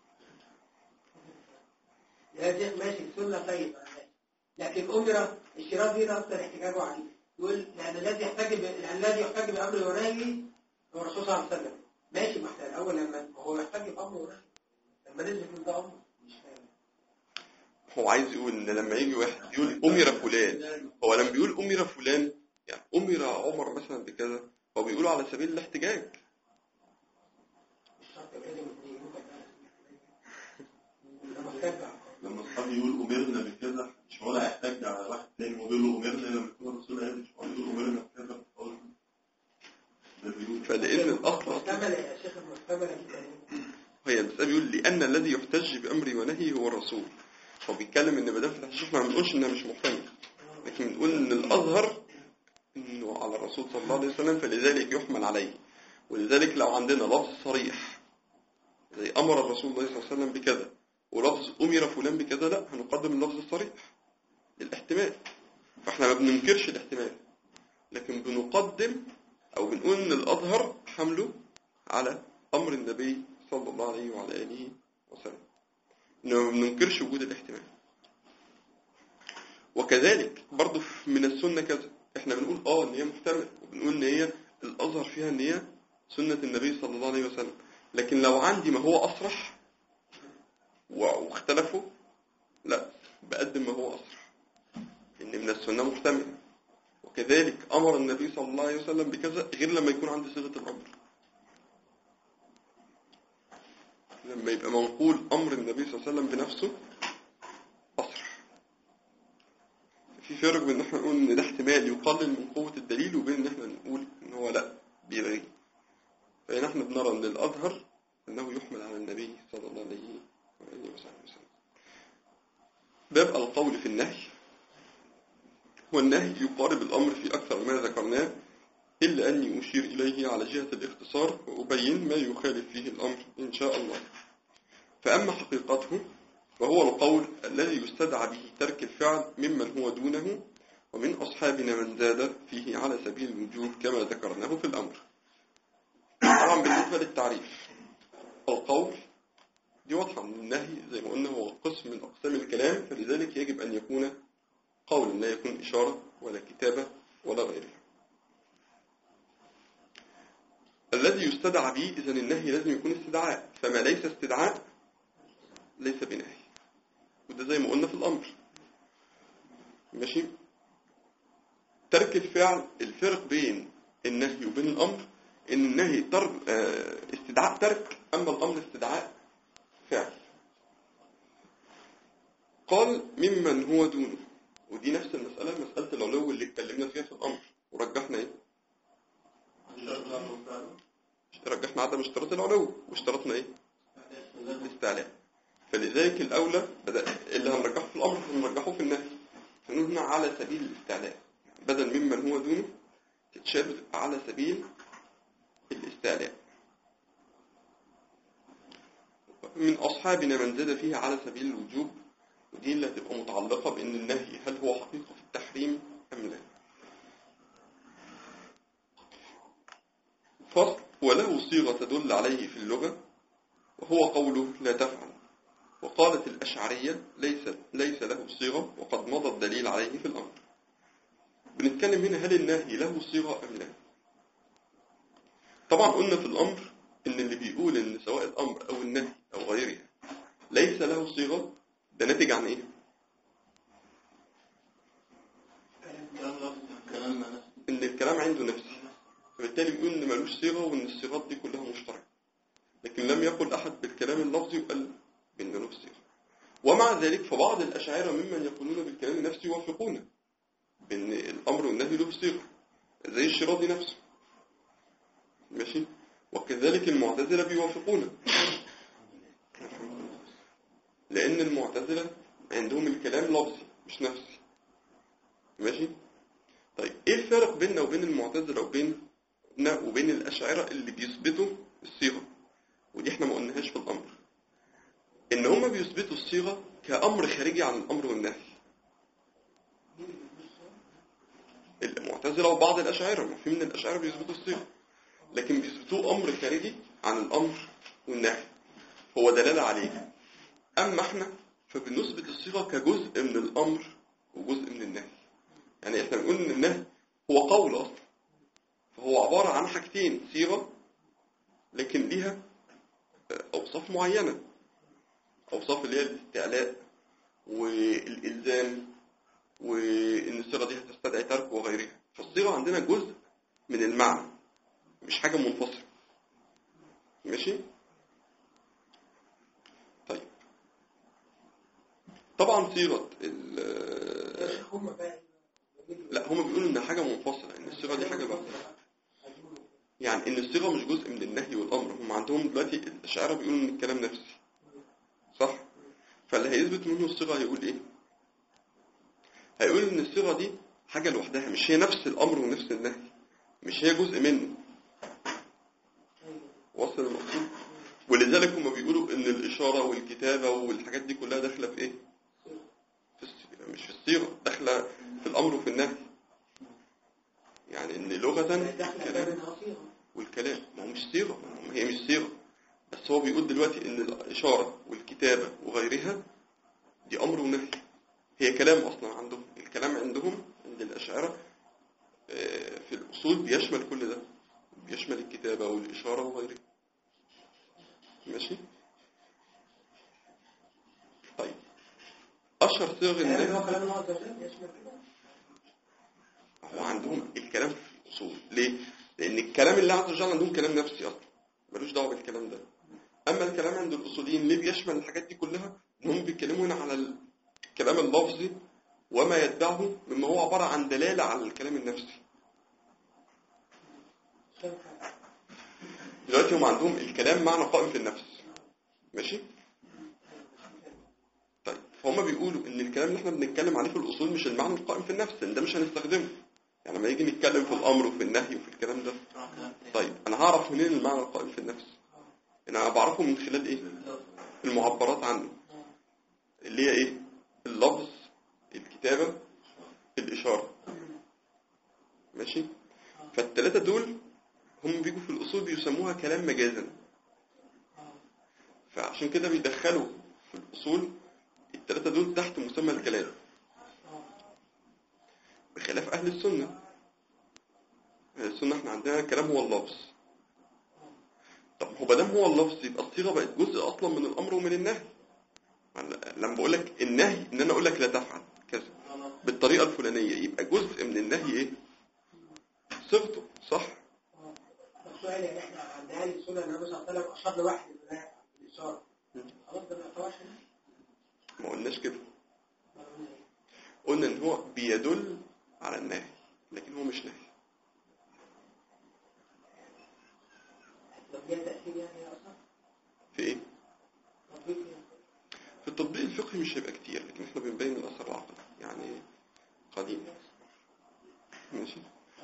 يا شيخ ماشي السنة طيب ماشي. لكن أمر الشراب هنا أكثر احتجاجه عليه يقول لأن الذي يحتاج ب... لأن الذي يحتاج بأمر ونهي هو الرسول صلى الله عليه وسلم ماشي ما احنا الأول لما هو يحتاج بأمر ونهي لما نزل من ده أمر مش فاهم هو عايز يقول ان لما يجي واحد يقول امر فلان هو لما بيقول امر فلان يعني امر عمر مثلا بكذا هو بيقوله على سبيل الاحتجاج مش شرط لازم يكون لما احتاج لما الصحابي يقول أمرنا بكذا مش هو لا يحتاج على واحد تاني ويقول له أمرنا لما يكون الرسول قال مش هو يقول أمرنا بكذا فقال ده بيقول فلان الاصل محتمل يا شيخ المحتمل جدا هي المسألة بيقول لأن الذي يحتج بأمري ونهي هو الرسول هو بيتكلم إن ما دام في الحديث ما بنقولش إنها مش محتمل لكن بنقول إن الأظهر إنه على الرسول صلى الله عليه وسلم فلذلك يحمل عليه ولذلك لو عندنا لفظ صريح زي أمر الرسول الله صلى الله عليه وسلم بكذا ولفظ أمر فلان بكذا لا هنقدم اللفظ الصريح للاحتمال فإحنا ما بننكرش الاحتمال لكن بنقدم أو بنقول إن الأظهر حمله على أمر النبي صلى الله عليه وعلى آله وسلم إنه ما بننكرش وجود الاحتمال وكذلك برضه في- من السنة كذا احنا بنقول اه ان هي محتمل وبنقول ان هي الأظهر فيها ان هي سنة النبي صلى الله عليه وسلم لكن لو عندي ما هو أصرح و- واختلفوا لا بقدم ما هو أصرح إن من السنة محتمل وكذلك أمر النبي صلى الله عليه وسلم بكذا غير لما يكون عندي صيغة الأمر لما يبقى منقول أمر النبي صلى الله عليه وسلم بنفسه أصرح في فرق بين ان احنا نقول ان ده احتمال يقلل من قوة الدليل وبين ان احنا نقول ان هو لا بيلغي فهنا احنا بنرى ان الأظهر انه يحمل على النبي صلى الله عليه وآله وصحبه وسلم باب القول في النهي والنهي يقارب الأمر في أكثر ما ذكرناه إلا أني أشير إليه على جهة الاختصار وأبين ما يخالف فيه الأمر إن شاء الله فأما حقيقته وهو القول الذي يستدعى به ترك الفعل ممن هو دونه ومن أصحابنا من زاد فيه على سبيل الوجوب كما ذكرناه في الأمر طبعا بالنسبة للتعريف القول دي واضحة من النهي زي ما قلنا هو قسم من أقسام الكلام فلذلك يجب أن يكون قول لا يكون إشارة ولا كتابة ولا غيرها الذي يستدعى به إذا النهي لازم يكون استدعاء فما ليس استدعاء ليس بنهي وده زي ما قلنا في الأمر ماشي ترك الفعل الفرق بين النهي وبين الأمر إن النهي ترك آه، استدعاء ترك أما الأمر استدعاء فعل قال ممن هو دونه ودي نفس المسألة مسألة العلو اللي اتكلمنا فيها في الأمر ورجحنا إيه رجحنا عدم اشتراط العلو واشترطنا إيه الاستعلاء فلذلك الأولى بدأ اللي هنرجحه في الأمر هنرجحه في النهي فنقول هنا على سبيل الاستعلاء بدل ممن هو دونه تتشابه على سبيل الاستعلاء من أصحابنا من زاد فيها على سبيل الوجوب ودي اللي هتبقى متعلقة بأن النهي هل هو حقيقة في التحريم أم لا فصل وله صيغة تدل عليه في اللغة وهو قوله لا تفعل وقالت الأشعرية ليس, ليس له صيغة وقد مضى الدليل عليه في الأمر بنتكلم هنا هل النهي له صيغة أم لا طبعا قلنا في الأمر ان اللي بيقول ان سواء الامر او النهي او غيرها ليس له صيغه ده ناتج عن ايه كلام لفظ كلامنا نفسه ان الكلام عنده نفسي فبالتالي بيقول ان ملوش صيغه وان الصيغات دي كلها مشتركه لكن لم يقل احد بالكلام اللفظي وقال بان له صيغه ومع ذلك فبعض الاشاعره ممن يقولون بالكلام النفسي يوافقون بان الامر والنهي له صيغه زي الشيرازي نفسه ماشي وكذلك المعتزله بيوافقون لان المعتزله عندهم الكلام لفظي مش نفسي ماشي طيب ايه الفرق بيننا وبين المعتزله وبين وبين الاشاعره اللي بيثبتوا الصيغه ودي احنا ما قلناهاش في الامر ان هم بيثبتوا الصيغه كامر خارجي عن الامر والنهي المعتزله وبعض الاشاعره ما في من الاشاعره بيثبتوا الصيغه لكن بيثبتوه امر خارجي عن الامر والنهي هو دلاله عليه اما احنا فبنثبت الصيغه كجزء من الامر وجزء من النهي يعني احنا بنقول ان النهي هو قول اصلا فهو عباره عن حاجتين صيغه لكن ليها اوصاف معينه اوصاف اللي هي الاستعلاء والالزام وان الصيغه دي هتستدعي ترك وغيرها فالصيغه عندنا جزء من المعنى مش حاجه منفصله ماشي طيب طبعا صيغه ال- هم بقى لا هم بيقولوا انها حاجه منفصله ان الصيغه دي حاجه بقى يعني ان الصيغه مش جزء من النهي والامر هم عندهم دلوقتي الاشاعره بيقولوا ان الكلام نفسي صح فاللي هيثبت منه الصيغه هيقول ايه هيقول ان الصيغه دي حاجه لوحدها مش هي نفس الامر ونفس النهي مش هي جزء منه وصل المقصود ولذلك هم بيقولوا ان الاشاره والكتابه والحاجات دي كلها داخله في ايه في الصيغه مش في الصيغه داخله في الامر وفي النهي يعني ان لغه داخل الكلام باب النصيحة والكلام ما هو مش صيغة ما هي مش صيغة بس هو بيقول دلوقتي ان الإشارة والكتابة وغيرها دي أمر ونهي هي كلام أصلا عندهم الكلام عندهم عند الأشاعرة آه، في الأصول بيشمل كل ده بيشمل الكتابة والإشارة وغيرها ماشي طيب أشهر صيغ يعني النهي هو كلام الله عز وجل يشمل كده هو عندهم الكلام في الأصول ليه؟ لأن الكلام اللي عز وجل عندهم كلام نفسي أصلا ملوش دعوة بالكلام ده أما الكلام عند الأصوليين ليه بيشمل الحاجات دي كلها؟ إن هم بيتكلموا هنا على الكلام اللفظي وما يتبعه مما هو عبارة عن دلالة على الكلام النفسي عشان حاجة. دلوقتي هم عندهم الكلام معنى قائم في النفس ماشي؟ طيب فهم بيقولوا ان الكلام اللي احنا بنتكلم عليه في الاصول مش المعنى القائم في النفس ان ده مش هنستخدمه يعني لما يجي نتكلم في الامر وفي النهي وفي الكلام ده طيب انا هعرف منين المعنى القائم في النفس انا بعرفه من خلال ايه المعبرات عنه اللي هي ايه اللفظ الكتابة الاشارة ماشي فالثلاثة دول هم بيجوا في الاصول بيسموها كلام مجازا فعشان كده بيدخلوا في الاصول الثلاثة دول تحت مسمى الكلام بخلاف اهل السنة اهل السنة احنا عندنا الكلام هو اللفظ طب هو بدام هو اللفظ يبقى الصيغه بقت جزء اصلا من الامر ومن النهي يعني لما بقول لك النهي ان انا اقول لك لا تفعل كذا بالطريقه الفلانيه يبقى جزء من النهي ايه صيغته صح السؤال يعني احنا عند اهل السنه ان النبي صلى الله عليه وسلم اشار لواحد من الاشاره خلاص ده ما يعتبرش ما قلناش كده قلنا ان هو بيدل على النهي لكن هو مش نهي طب ليه تاثير يعني اصلا في ايه تطبيق يعني. في التطبيق الفقهي مش هيبقى كتير لكن احنا بنبين الاثر العقلي يعني قليل ماشي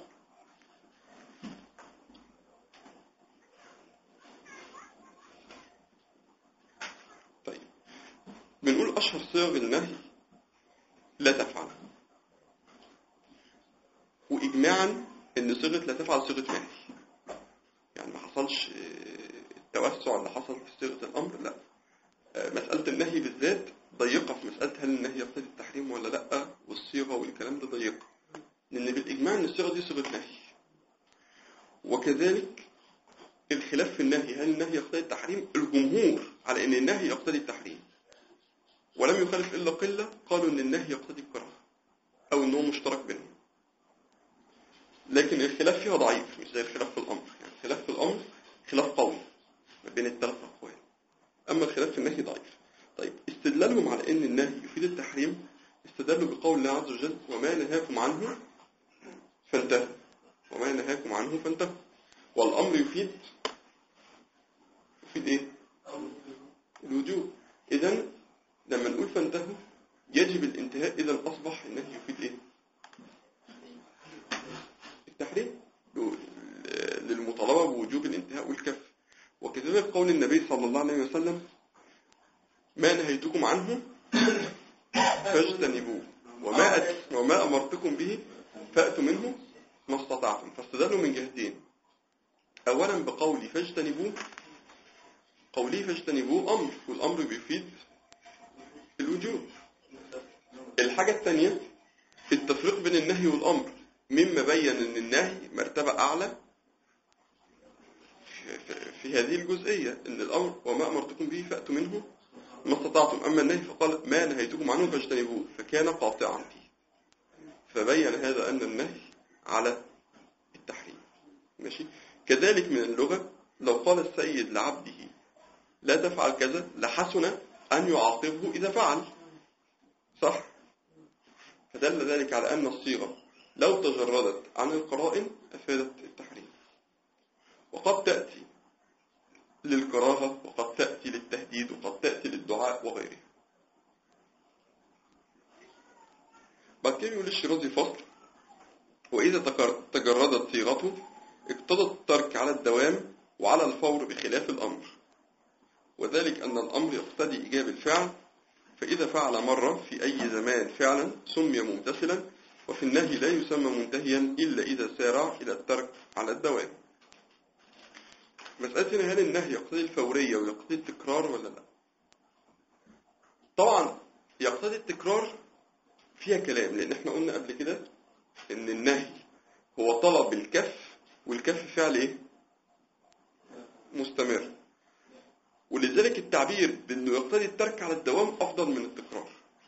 طيب بنقول اشهر صيغ النهي لا تفعل واجماعا ان صيغه لا تفعل صيغه نهي يعني ما حصلش آه، التوسع اللي حصل في صيغه الامر لا آه، مسألة النهي بالذات ضيقة في مسألة هل النهي يقتضي التحريم ولا لا والصيغة والكلام ده ضيقة لأن بالإجماع إن الصيغة دي صيغة نهي وكذلك الخلاف في النهي هل النهي يقتضي التحريم الجمهور على ان النهي يقتضي التحريم ولم يخالف الا قله قالوا ان النهي يقتضي الكراهه او ان هو مشترك بينهم لكن الخلاف فيها ضعيف مش زي الخلاف في الامر يعني الخلاف في الامر خلاف قوي ما بين الثلاث اقوال اما الخلاف في النهي ضعيف طيب استدلالهم على ان النهي يفيد التحريم استدلوا بقول الله عز وجل وما نهاكم عنه فانتهوا وما نهاكم عنه فانتهوا والامر يفيد يفيد ايه الوجوب اذا لما نقول فانتهوا يجب الانتهاء اذا اصبح النهي يفيد ايه التحريم للمطالبه بوجوب الانتهاء والكف وكذلك قول النبي صلى الله عليه وسلم ما نهيتكم عنه فاجتنبوه وما أت- وما امرتكم به فاتوا منه ما استطعتم فاستدلوا من جهتين اولا بقولي فاجتنبوه قولي فاجتنبوه امر والامر بيفيد الوجوب الحاجه الثانيه التفريق بين النهي والامر مما بين ان النهي مرتبه اعلى في- في- في هذه الجزئيه ان الامر وما امرتكم به فاتوا منه ما استطعتم اما النهي فقال ما نهيتكم عنه فاجتنبوه فكان قاطعا فيه فبين هذا ان النهي على التحريم ماشي كذلك من اللغة لو قال السيد لعبده لا تفعل كذا لحسن أن يعاقبه إذا فعل صح فدل ذلك على أن الصيغة لو تجردت عن القرائن أفادت التحريم وقد تأتي للكراهة وقد تأتي للتهديد وقد تأتي للدعاء وغيره بعد كده يقول الشيرازي فصل وإذا تكر- تجردت صيغته اقتضى الترك على الدوام وعلى الفور بخلاف الأمر وذلك أن الأمر يقتضي إيجاب الفعل فإذا فعل مرة في أي زمان فعلا سمي ممتثلا وفي النهي لا يسمى منتهيا إلا إذا سارع إلى الترك على الدوام مسألة هنا هل النهي يقتضي الفورية ويقتضي التكرار ولا لا طبعا يقتضي التكرار فيها كلام لأن احنا قلنا قبل كده إن النهي هو طلب الكف والكف فعل ايه مستمر ولذلك التعبير بانه يقتضي الترك على الدوام افضل من التكرار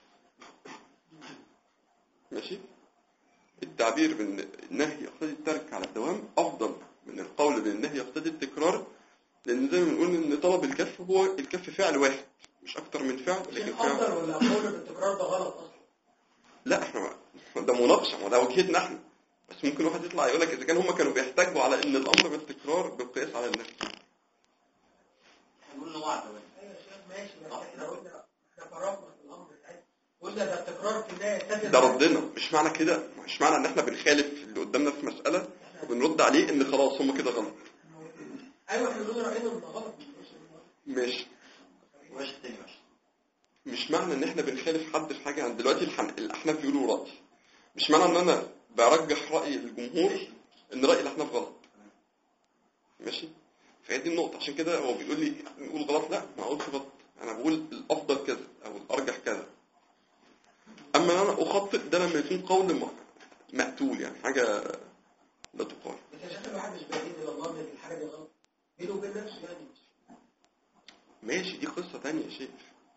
ماشي التعبير بان النهي يقتضي الترك على الدوام افضل من القول بان النهي يقتضي التكرار لان زي ما بنقول ان طلب الكف هو الكف فعل واحد مش اكتر من فعل لكن شيء افضل فعل ولا اقول ان التكرار ده غلط اصلا لا احنا ما- ده مناقشه ما ده وجهتنا احنا بس ممكن واحد يطلع يقول لك اذا كان هم كانوا بيحتاجوا على ان الامر بالتكرار بالقياس على النهي هنقول له وعد بس ايوه يا شيخ ماشي بس احنا قلنا احنا فرقنا في الامر ساعتها قلنا ده التكرار في النهايه يتفق ده ردنا مش معنى كده مش معنى ان احنا بنخالف اللي قدامنا في مسألة وبنرد عليه ان خلاص هم كده غلط ايوه احنا بنقول راينا انه غلط مش وش التاني ماشي مش معنى ان احنا بنخالف حد في حاجة عن دلوقتي الحن... الاحناف بيقولوا رأي مش معنى ان انا برجح رأي الجمهور ان رأي الاحناف غلط ماشي فهي دي النقطة عشان كده هو بيقول لي نقول غلط لا ما اقولش غلط انا بقول الافضل كذا او الارجح كذا اما انا اخطئ ده لما يكون قول م- مقتول يعني حاجة لا تقال بس يا شيخ الواحد مش بعيد الى الله ان الحاجه دي غلط بينه وبين نفسه يعني ماشي دي قصة تانية يا شيخ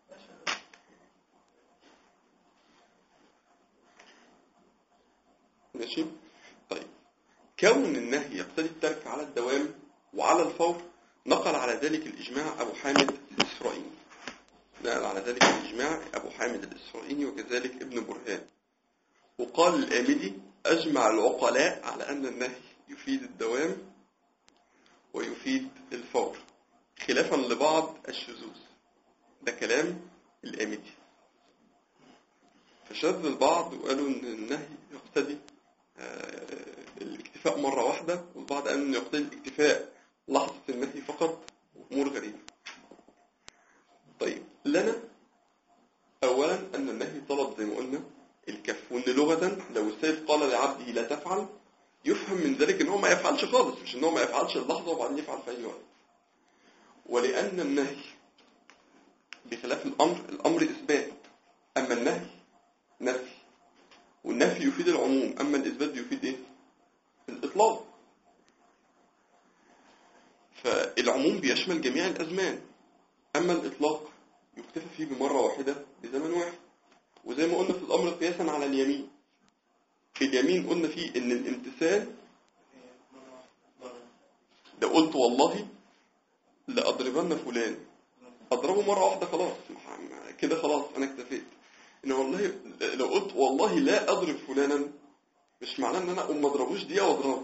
ماشي طيب كون النهي يقتضي الترك على الدوام وعلى الفور نقل على ذلك الإجماع أبو حامد الإسرائيلي نقل على ذلك الإجماع أبو حامد الإسرائيلي وكذلك ابن برهان وقال الآمدي أجمع العقلاء على أن النهي يفيد الدوام ويفيد الفور خلافا لبعض الشذوذ ده كلام الآمدي فشذ البعض وقالوا ان النهي يقتضي آه، الاكتفاء مرة واحدة والبعض قال انه يقتضي الاكتفاء لحظة النهي فقط أمور غريبة طيب لنا أولا أن النهي طلب زي ما قلنا الكف وأن لغة لو السيد قال لعبده لا تفعل يفهم من ذلك ان هو ما يفعلش خالص مش ان هو ما يفعلش اللحظة وبعدين يفعل في أي وقت ولأن النهي بخلاف الأمر الأمر إثبات أما النهي نفي والنفي يفيد العموم أما الإثبات يفيد إيه؟ الإطلاق ف بيشمل جميع الأزمان أما الإطلاق يكتفى فيه بمرة واحدة بزمن واحد وزي ما قلنا في الأمر قياسا على اليمين في اليمين قلنا فيه إن الامتثال لو قلت والله لأضربن فلان أضربه مرة واحدة خلاص ما- كده خلاص أنا اكتفيت إن والله لو قلت والله لا أضرب فلانا مش معناه إن أنا أقوم ما أضربوش دقيقة وأضربه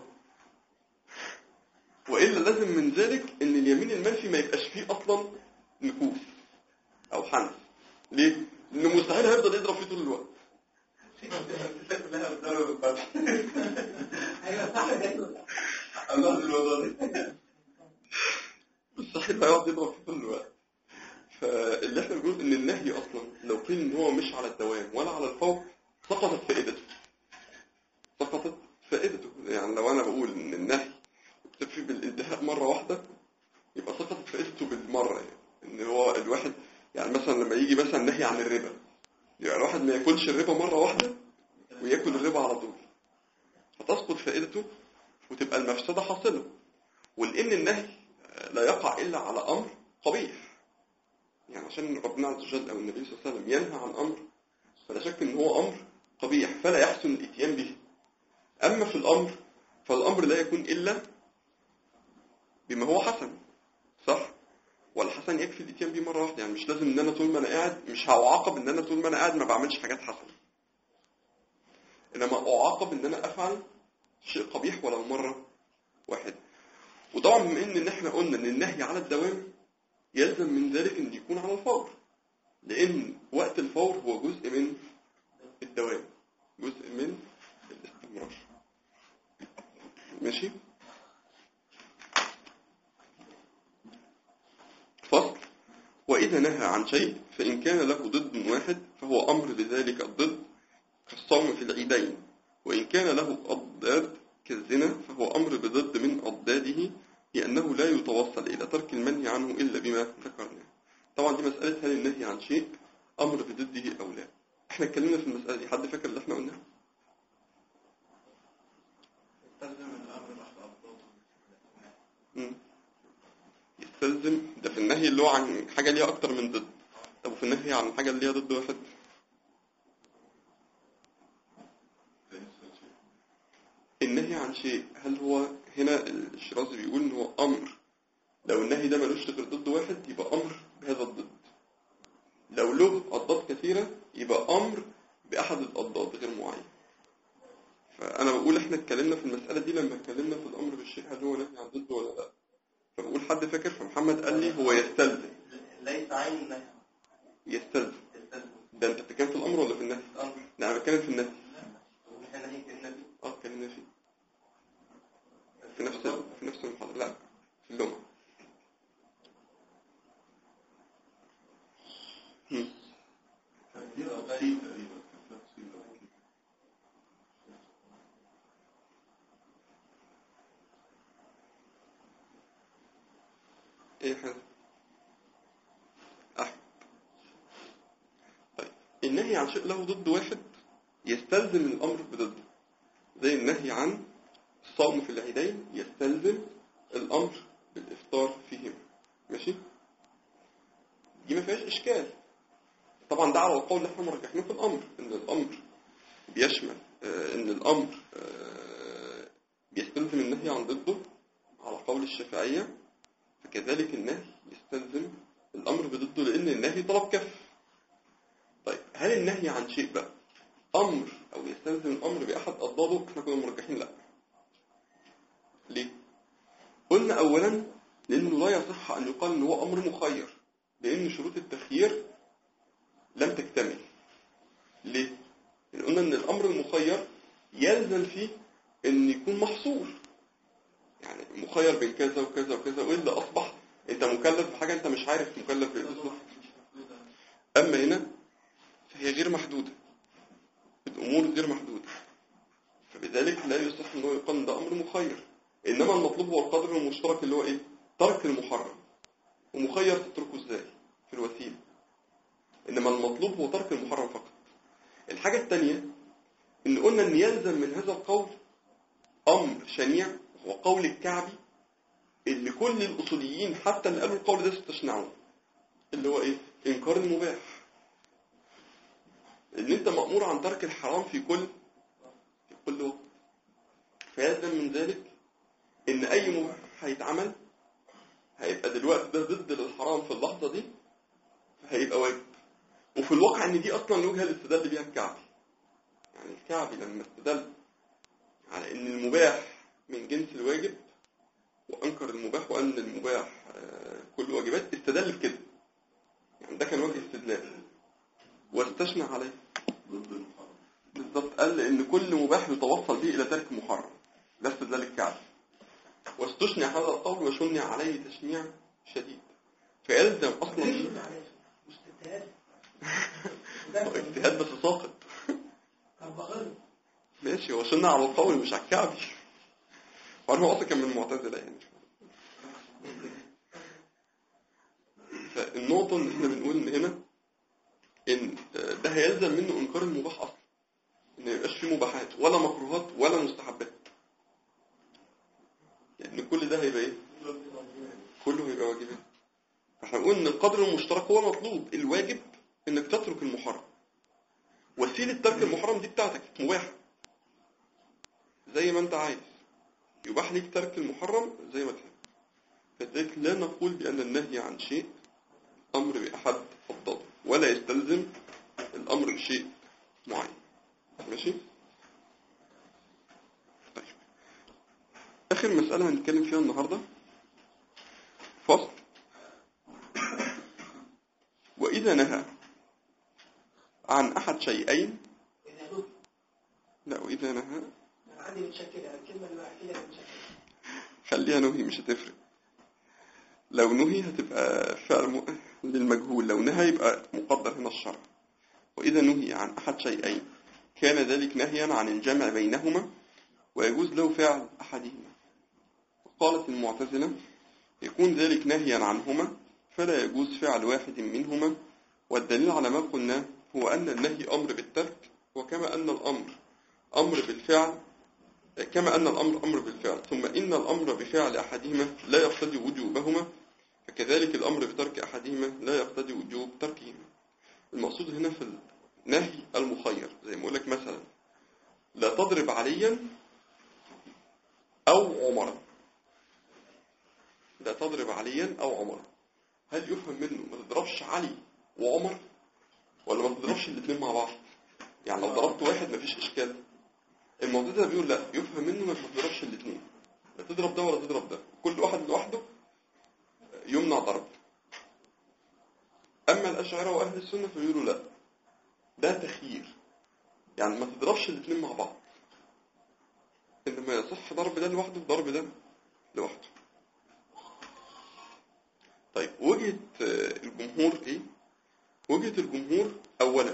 وإلا لازم من ذلك إن اليمين المنفي ما يبقاش فيه أصلا نكوف أو حنس ليه؟ لأنه مستحيل هيفضل يضرب فيه طول الوقت كلها بتضرب الفتح ايوه صح ده الله الموضوع ده مستحيل هيقعد يضرب فيه طول الوقت فاللي احنا بنقول ان النهي اصلا لو قيل ان هو مش على الدوام ولا على الفور سقطت فائدته سقطت فائدته يعني لو انا بقول ان النهي يكتفي بالانتهاء مرة واحدة يبقى سقطت فائدته بالمرة يعني ان هو الواحد يعني مثلا لما يجي مثلا نهي عن الربا يعني الواحد ما ياكلش الربا مرة واحدة وياكل الربا على طول فتسقط فائدته وتبقى المفسدة حاصلة ولأن النهي لا يقع إلا على أمر قبيح يعني عشان ربنا عز وجل أو النبي صلى الله عليه وسلم ينهى عن أمر فلا شك إن هو أمر قبيح فلا يحسن الإتيان به أما في الأمر فالأمر لا يكون إلا بما هو حسن صح والحسن يكفي الإتيان به مرة واحدة يعني مش لازم إن أنا طول ما أنا قاعد مش هعاقب إن أنا طول ما أنا قاعد ما بعملش حاجات حسنة إنما أعاقب إن أنا أفعل شيء قبيح ولو مرة واحدة وطبعا بما ان احنا قلنا ان النهي على الدوام يلزم من ذلك ان يكون على الفور لان وقت الفور هو جزء من الدوام جزء من الاستمرار ماشي فصل وإذا نهى عن شيء فإن كان له ضد واحد فهو أمر بذلك الضد كالصوم في العيدين وإن كان له أضداد كالزنا فهو أمر بضد من أضداده لأنه لا يتوصل إلى ترك المنهي عنه إلا بما ذكرنا طبعا دي مسألة هل النهي عن شيء أمر بضده أو لا احنا اتكلمنا في المسألة دي حد فاكر اللي احنا قلناه يستلزم الامر تحت ابطاله مم. يستلزم ده في النهي اللي هو عن حاجة ليها أكتر من ضد طب وفي النهي عن حاجة اللي ليها ضد واحد النهي عن شيء هل هو هنا الشرازي بيقول ان هو امر لو النهي ده ملوش غير ضد واحد يبقى امر بهذا الضد لو له اضداد كثيره يبقى امر باحد الاضداد غير معين فانا بقول احنا اتكلمنا في المساله دي لما اتكلمنا في الامر بالشيء هل هو نهي عن ضد ولا لا فبقول حد فاكر فمحمد قال لي هو يستلزم ليس عين النهي يستلزم يستلزم ده انت بتتكلم في الامر ولا في النهي الامر لا انا بتكلم في النهي ونحن نهي النبي اه اتكلمنا فيه في نفس في نفس المحاضره لا في اللغه هم. دي تفصيل تقريبا كان تفصيل ايه حاجة احمد طيب النهي عن شيء له ضد واحد يستلزم الامر بضده زي النهي عن الصوم في العيدين يستلزم الامر بالافطار فيهما ماشي دي ما فيهاش اشكال طبعا ده على القول اللي احنا مرجحناه في الامر ان الامر بيشمل آه، ان الامر آه، بيستلزم النهي عن ضده على قول الشافعيه فكذلك النهي يستلزم الأمر بضده لأن النهي طلب كف طيب هل النهي عن شيء بقى أمر أو يستلزم الأمر بأحد أضداده احنا كنا مرجحين لا ليه؟ قلنا أولا لأنه لا يصح أن يقال أن هو أمر مخير لأن شروط التخيير لم تكتمل ليه؟ لأن قلنا أن الأمر المخير يلزم فيه أن يكون محصور يعني مخير بين كذا وكذا وكذا وإلا أصبح أنت مكلف بحاجة أنت مش عارف مكلف بإيه بالظبط أما هنا فهي غير محدودة الأمور غير محدودة فبذلك لا يصح أنه يقال إن ده أمر مخير إنما المطلوب هو القدر المشترك اللي هو إيه؟ ترك المحرم ومخير تتركه إزاي؟ في الوسيلة إنما المطلوب هو ترك المحرم فقط الحاجة الثانية إن قلنا إن يلزم من هذا القول أمر شنيع وهو قول الكعبي اللي كل الأصوليين حتى اللي قالوا القول ده استشنعوه اللي هو إيه؟ إنكار المباح إن أنت مأمور عن ترك الحرام في كل في كل وقت فيلزم من ذلك إن أي مباح هيتعمل هيبقى دلوقتي ده ضد الحرام في اللحظة دي هيبقى واجب وفي الواقع ان دي اصلا الوجهه اللي استدل بيها الكعبي يعني الكعبي لما استدل على ان المباح من جنس الواجب وانكر المباح وان المباح آه، كل واجبات استدل بكده يعني ده كان وجه استدلال واستشنع عليه ضد المحرم بالظبط قال ان كل مباح يتوصل به الى ترك محرم ده استدلال الكعبي واستشنع هذا القول وشنع عليه تشنيع شديد فيلزم اصلا ليش معلش مش اجتهاد هو اجتهاد بس ساقط طب بغلط ماشي هو شنع على القول مش على الكعبي وأنا هو أصلا كان من المعتزلة يعني فالنقطة إن إحنا بنقول إن هنا إن ده هيلزم منه إنكار المباح أصلا إن ميبقاش فيه مباحات ولا مكروهات ولا مستحبات لأن كل ده هيبقى إيه؟ كله هيبقى واجبات فإحنا بنقول إن القدر المشترك هو مطلوب الواجب إنك تترك المحرم وسيلة ترك المحرم دي بتاعتك مباحة زي ما انت عايز يباح ليك ترك المحرم زي ما تحب فلذلك لا نقول بأن النهي عن شيء أمر بأحد فضله ولا يستلزم الأمر بشيء معين ماشي طيب آخر مسألة هنتكلم فيها النهاردة فصل وإذا نهى عن أحد شيئين إذا نوت لا وإذا نهى أنا عندي متشكلة الكلمة اللي كده متشكلة خليها نهي مش هتفرق لو نهي هتبقى فعل م... للمجهول لو نهى يبقى مقدر هنا الشرع وإذا نهي عن أحد شيئين كان ذلك نهيا عن الجمع بينهما ويجوز له فعل أحدهما قالت المعتزلة يكون ذلك نهيا عنهما فلا يجوز فعل واحد منهما والدليل على ما قلناه هو أن النهي أمر بالترك وكما أن الأمر أمر بالفعل كما أن الأمر أمر بالفعل ثم إن الأمر بفعل أحدهما لا يقتضي وجوبهما فكذلك الأمر بترك أحدهما لا يقتضي وجوب تركهما المقصود هنا في النهي المخير زي ما أقول لك مثلا لا تضرب عليا أو عمرا لا تضرب عليا أو عمرا هل يفهم منه ما تضربش علي وعمر ولا ما تضربش الاثنين مع بعض يعني لو ضربت واحد مفيش إشكال الموضوع ده بيقول لا يفهم منه ما تضربش الاثنين لا تضرب ده ولا تضرب ده كل واحد لوحده يمنع ضرب اما الاشاعره واهل السنه فيقولوا لا ده تخيير يعني ما تضربش الاثنين مع بعض انما يصح ضرب ده لوحده وضرب ده لوحده طيب وجهه آه، الجمهور ايه وجهه الجمهور اولا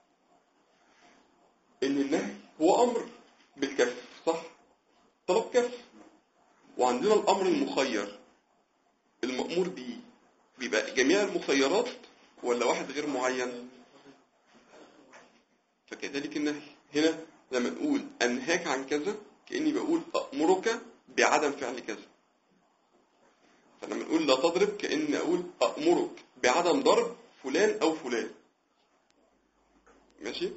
ان النهي هو امر بالكف صح طلب كف وعندنا الامر المخير المأمور به بيبقى جميع المخيرات ولا واحد غير معين فكذلك النهي هنا لما نقول انهاك عن كذا كاني بقول امرك بعدم فعل كذا فلما نقول لا تضرب كاني اقول امرك بعدم ضرب فلان او فلان ماشي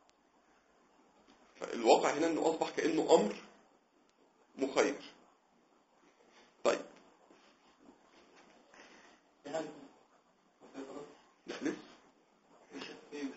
فالواقع هنا انه اصبح كانه امر مخير طيب لا لسه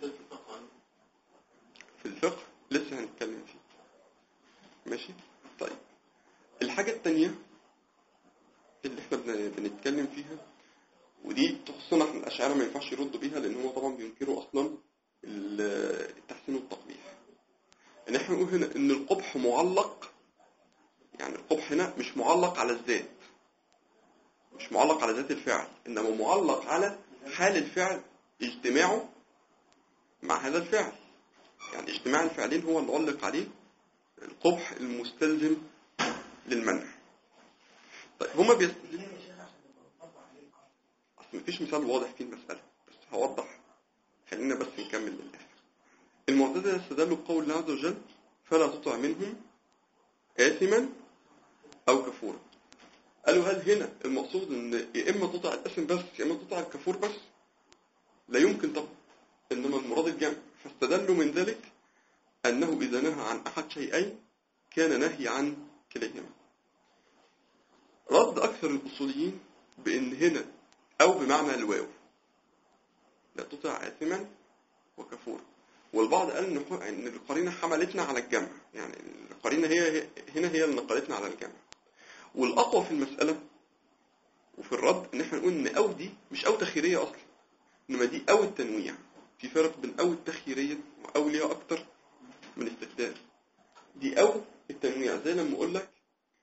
في الفقه لسه هنتكلم فيه ماشي طيب الحاجة التانية اللي احنا بن- بنتكلم فيها ودي تخصنا احنا الأشاعرة ما ينفعش يردوا بيها لأن هم طبعا بينكروا أصلا ال- التحسين والتقبيح ان احنا نقول هنا ان القبح معلق يعني القبح هنا مش معلق على الذات مش معلق على ذات الفعل انما معلق على حال الفعل اجتماعه مع هذا الفعل يعني اجتماع الفعلين هو اللي علق عليه القبح المستلزم للمنع طيب هما بيستلزم ليه يا شيخ عشان نبقى نطبق عليه القانون اصل مفيش مثال واضح في المسألة بس هوضح خلينا بس نكمل للآخر المعتزلة استدلوا بقول الله عز وجل فلا تطع منهم آثما أو كفورا قالوا هل هنا المقصود ان يا اما تطع الاسم بس يا اما تطع الكفور بس لا يمكن طبعا انما المراد الجمع فاستدلوا من ذلك انه اذا نهى عن احد شيئين كان نهي عن كليهما رد اكثر الاصوليين بان هنا او بمعنى الواو لا تطع اثما وكفورا والبعض قال ان حو- ان القرينه حملتنا على الجمع يعني القرينه هي هنا هي اللي نقلتنا على الجمع والاقوى في المساله وفي الرد ان احنا نقول ان او دي مش او تخيريه اصلا انما دي او التنويع في فرق بين او التخييريه واو ليها اكتر من استخدام دي او التنويع زي لما اقول لك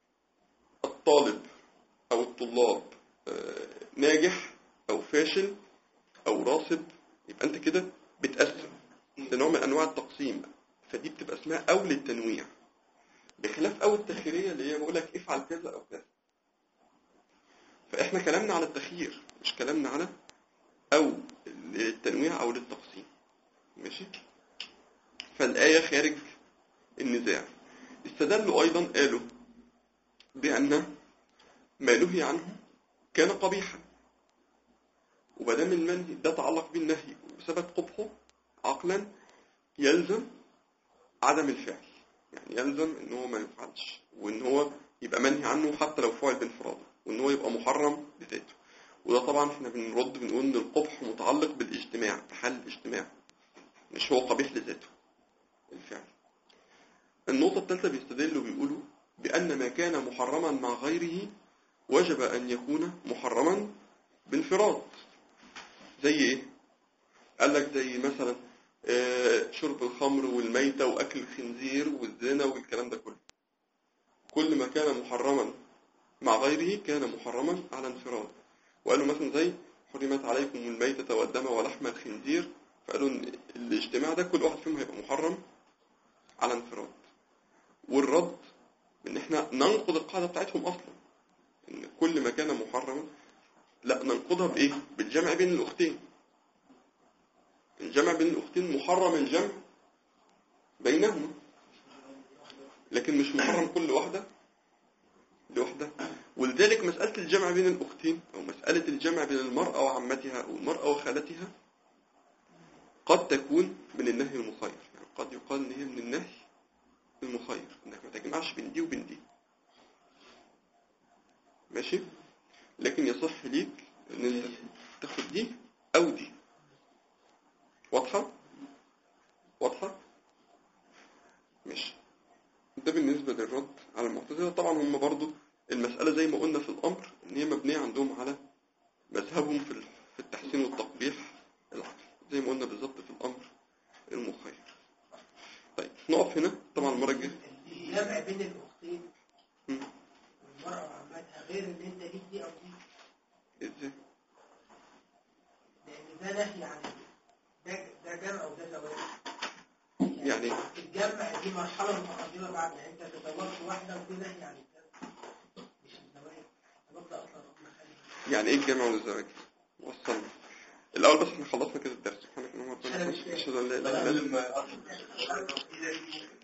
الطالب او الطلاب آه، ناجح او فاشل او راسب يبقى انت كده بتقسم ده نوع من انواع التقسيم فدي بتبقى اسمها او للتنويع بخلاف او التخييريه اللي هي بقول لك افعل كذا او كذا فاحنا كلامنا على التخيير مش كلامنا على او للتنويع او للتقسيم ماشي فالايه خارج النزاع استدلوا ايضا قالوا بان ما نهي عنه كان قبيحا ومادام المنهي ده تعلق بالنهي وثبت قبحه عقلا يلزم عدم الفعل يعني يلزم ان هو ما يفعلش وان هو يبقى منهي عنه حتى لو فعل بانفراده وان هو يبقى محرم بذاته وده طبعا احنا بنرد بنقول ان القبح متعلق بالاجتماع بحل الاجتماع مش هو قبيح لذاته الفعل النقطة الثالثة بيستدلوا بيقولوا بأن ما كان محرما مع غيره وجب أن يكون محرما بانفراد زي ايه قال لك زي مثلا آه، شرب الخمر والميتة وأكل الخنزير والزنا والكلام ده كله كل ما كان محرما مع غيره كان محرما على انفراد وقالوا مثلا زي حرمت عليكم الميتة والدم ولحم الخنزير فقالوا ان الاجتماع ده كل واحد فيهم هيبقى محرم على انفراد والرد ان احنا ننقض القاعدة بتاعتهم اصلا ان كل ما كان محرما لا ننقضها بايه بالجمع بين الاختين الجمع بين الاختين محرم الجمع بينهما لكن مش محرم كل واحدة لوحدها ولذلك مسألة الجمع بين الأختين أو مسألة الجمع بين المرأة وعمتها أو المرأة وخالتها قد تكون من النهي المخير يعني قد يقال إن هي من النهي المخير إنك ما تجمعش بين دي وبين دي ماشي لكن يصح ليك إن أنت تاخد دي أو دي واضحة؟ واضحة؟ ماشي ده بالنسبة للرد على المعتزلة طبعا هم برضو المسألة زي ما قلنا في الأمر إن هي مبنية عندهم على مذهبهم في في التحسين والتقبيح العقل زي ما قلنا بالظبط في الأمر المخير طيب نقف هنا طبعا المرة الجاية الجمع بين الاختين مم. والمرأة وعمتها غير ان انت ليك دي او دي ازاي لان ده نهي عن ده ده جمع وده زواج يعني الجمع دي مرحلة متقدمة بعد ما انت تزوجت واحدة وفي نهي عن الجمع مش الزواج الزواج ده اصلا ربنا خلق يعني ايه الجمع والزواج وصلنا الأول بس احنا خلصنا كده الدرس سبحانك اللهم أنا مش وبحمدك فاهم. أشهد أن لا إله إلا أنت لازم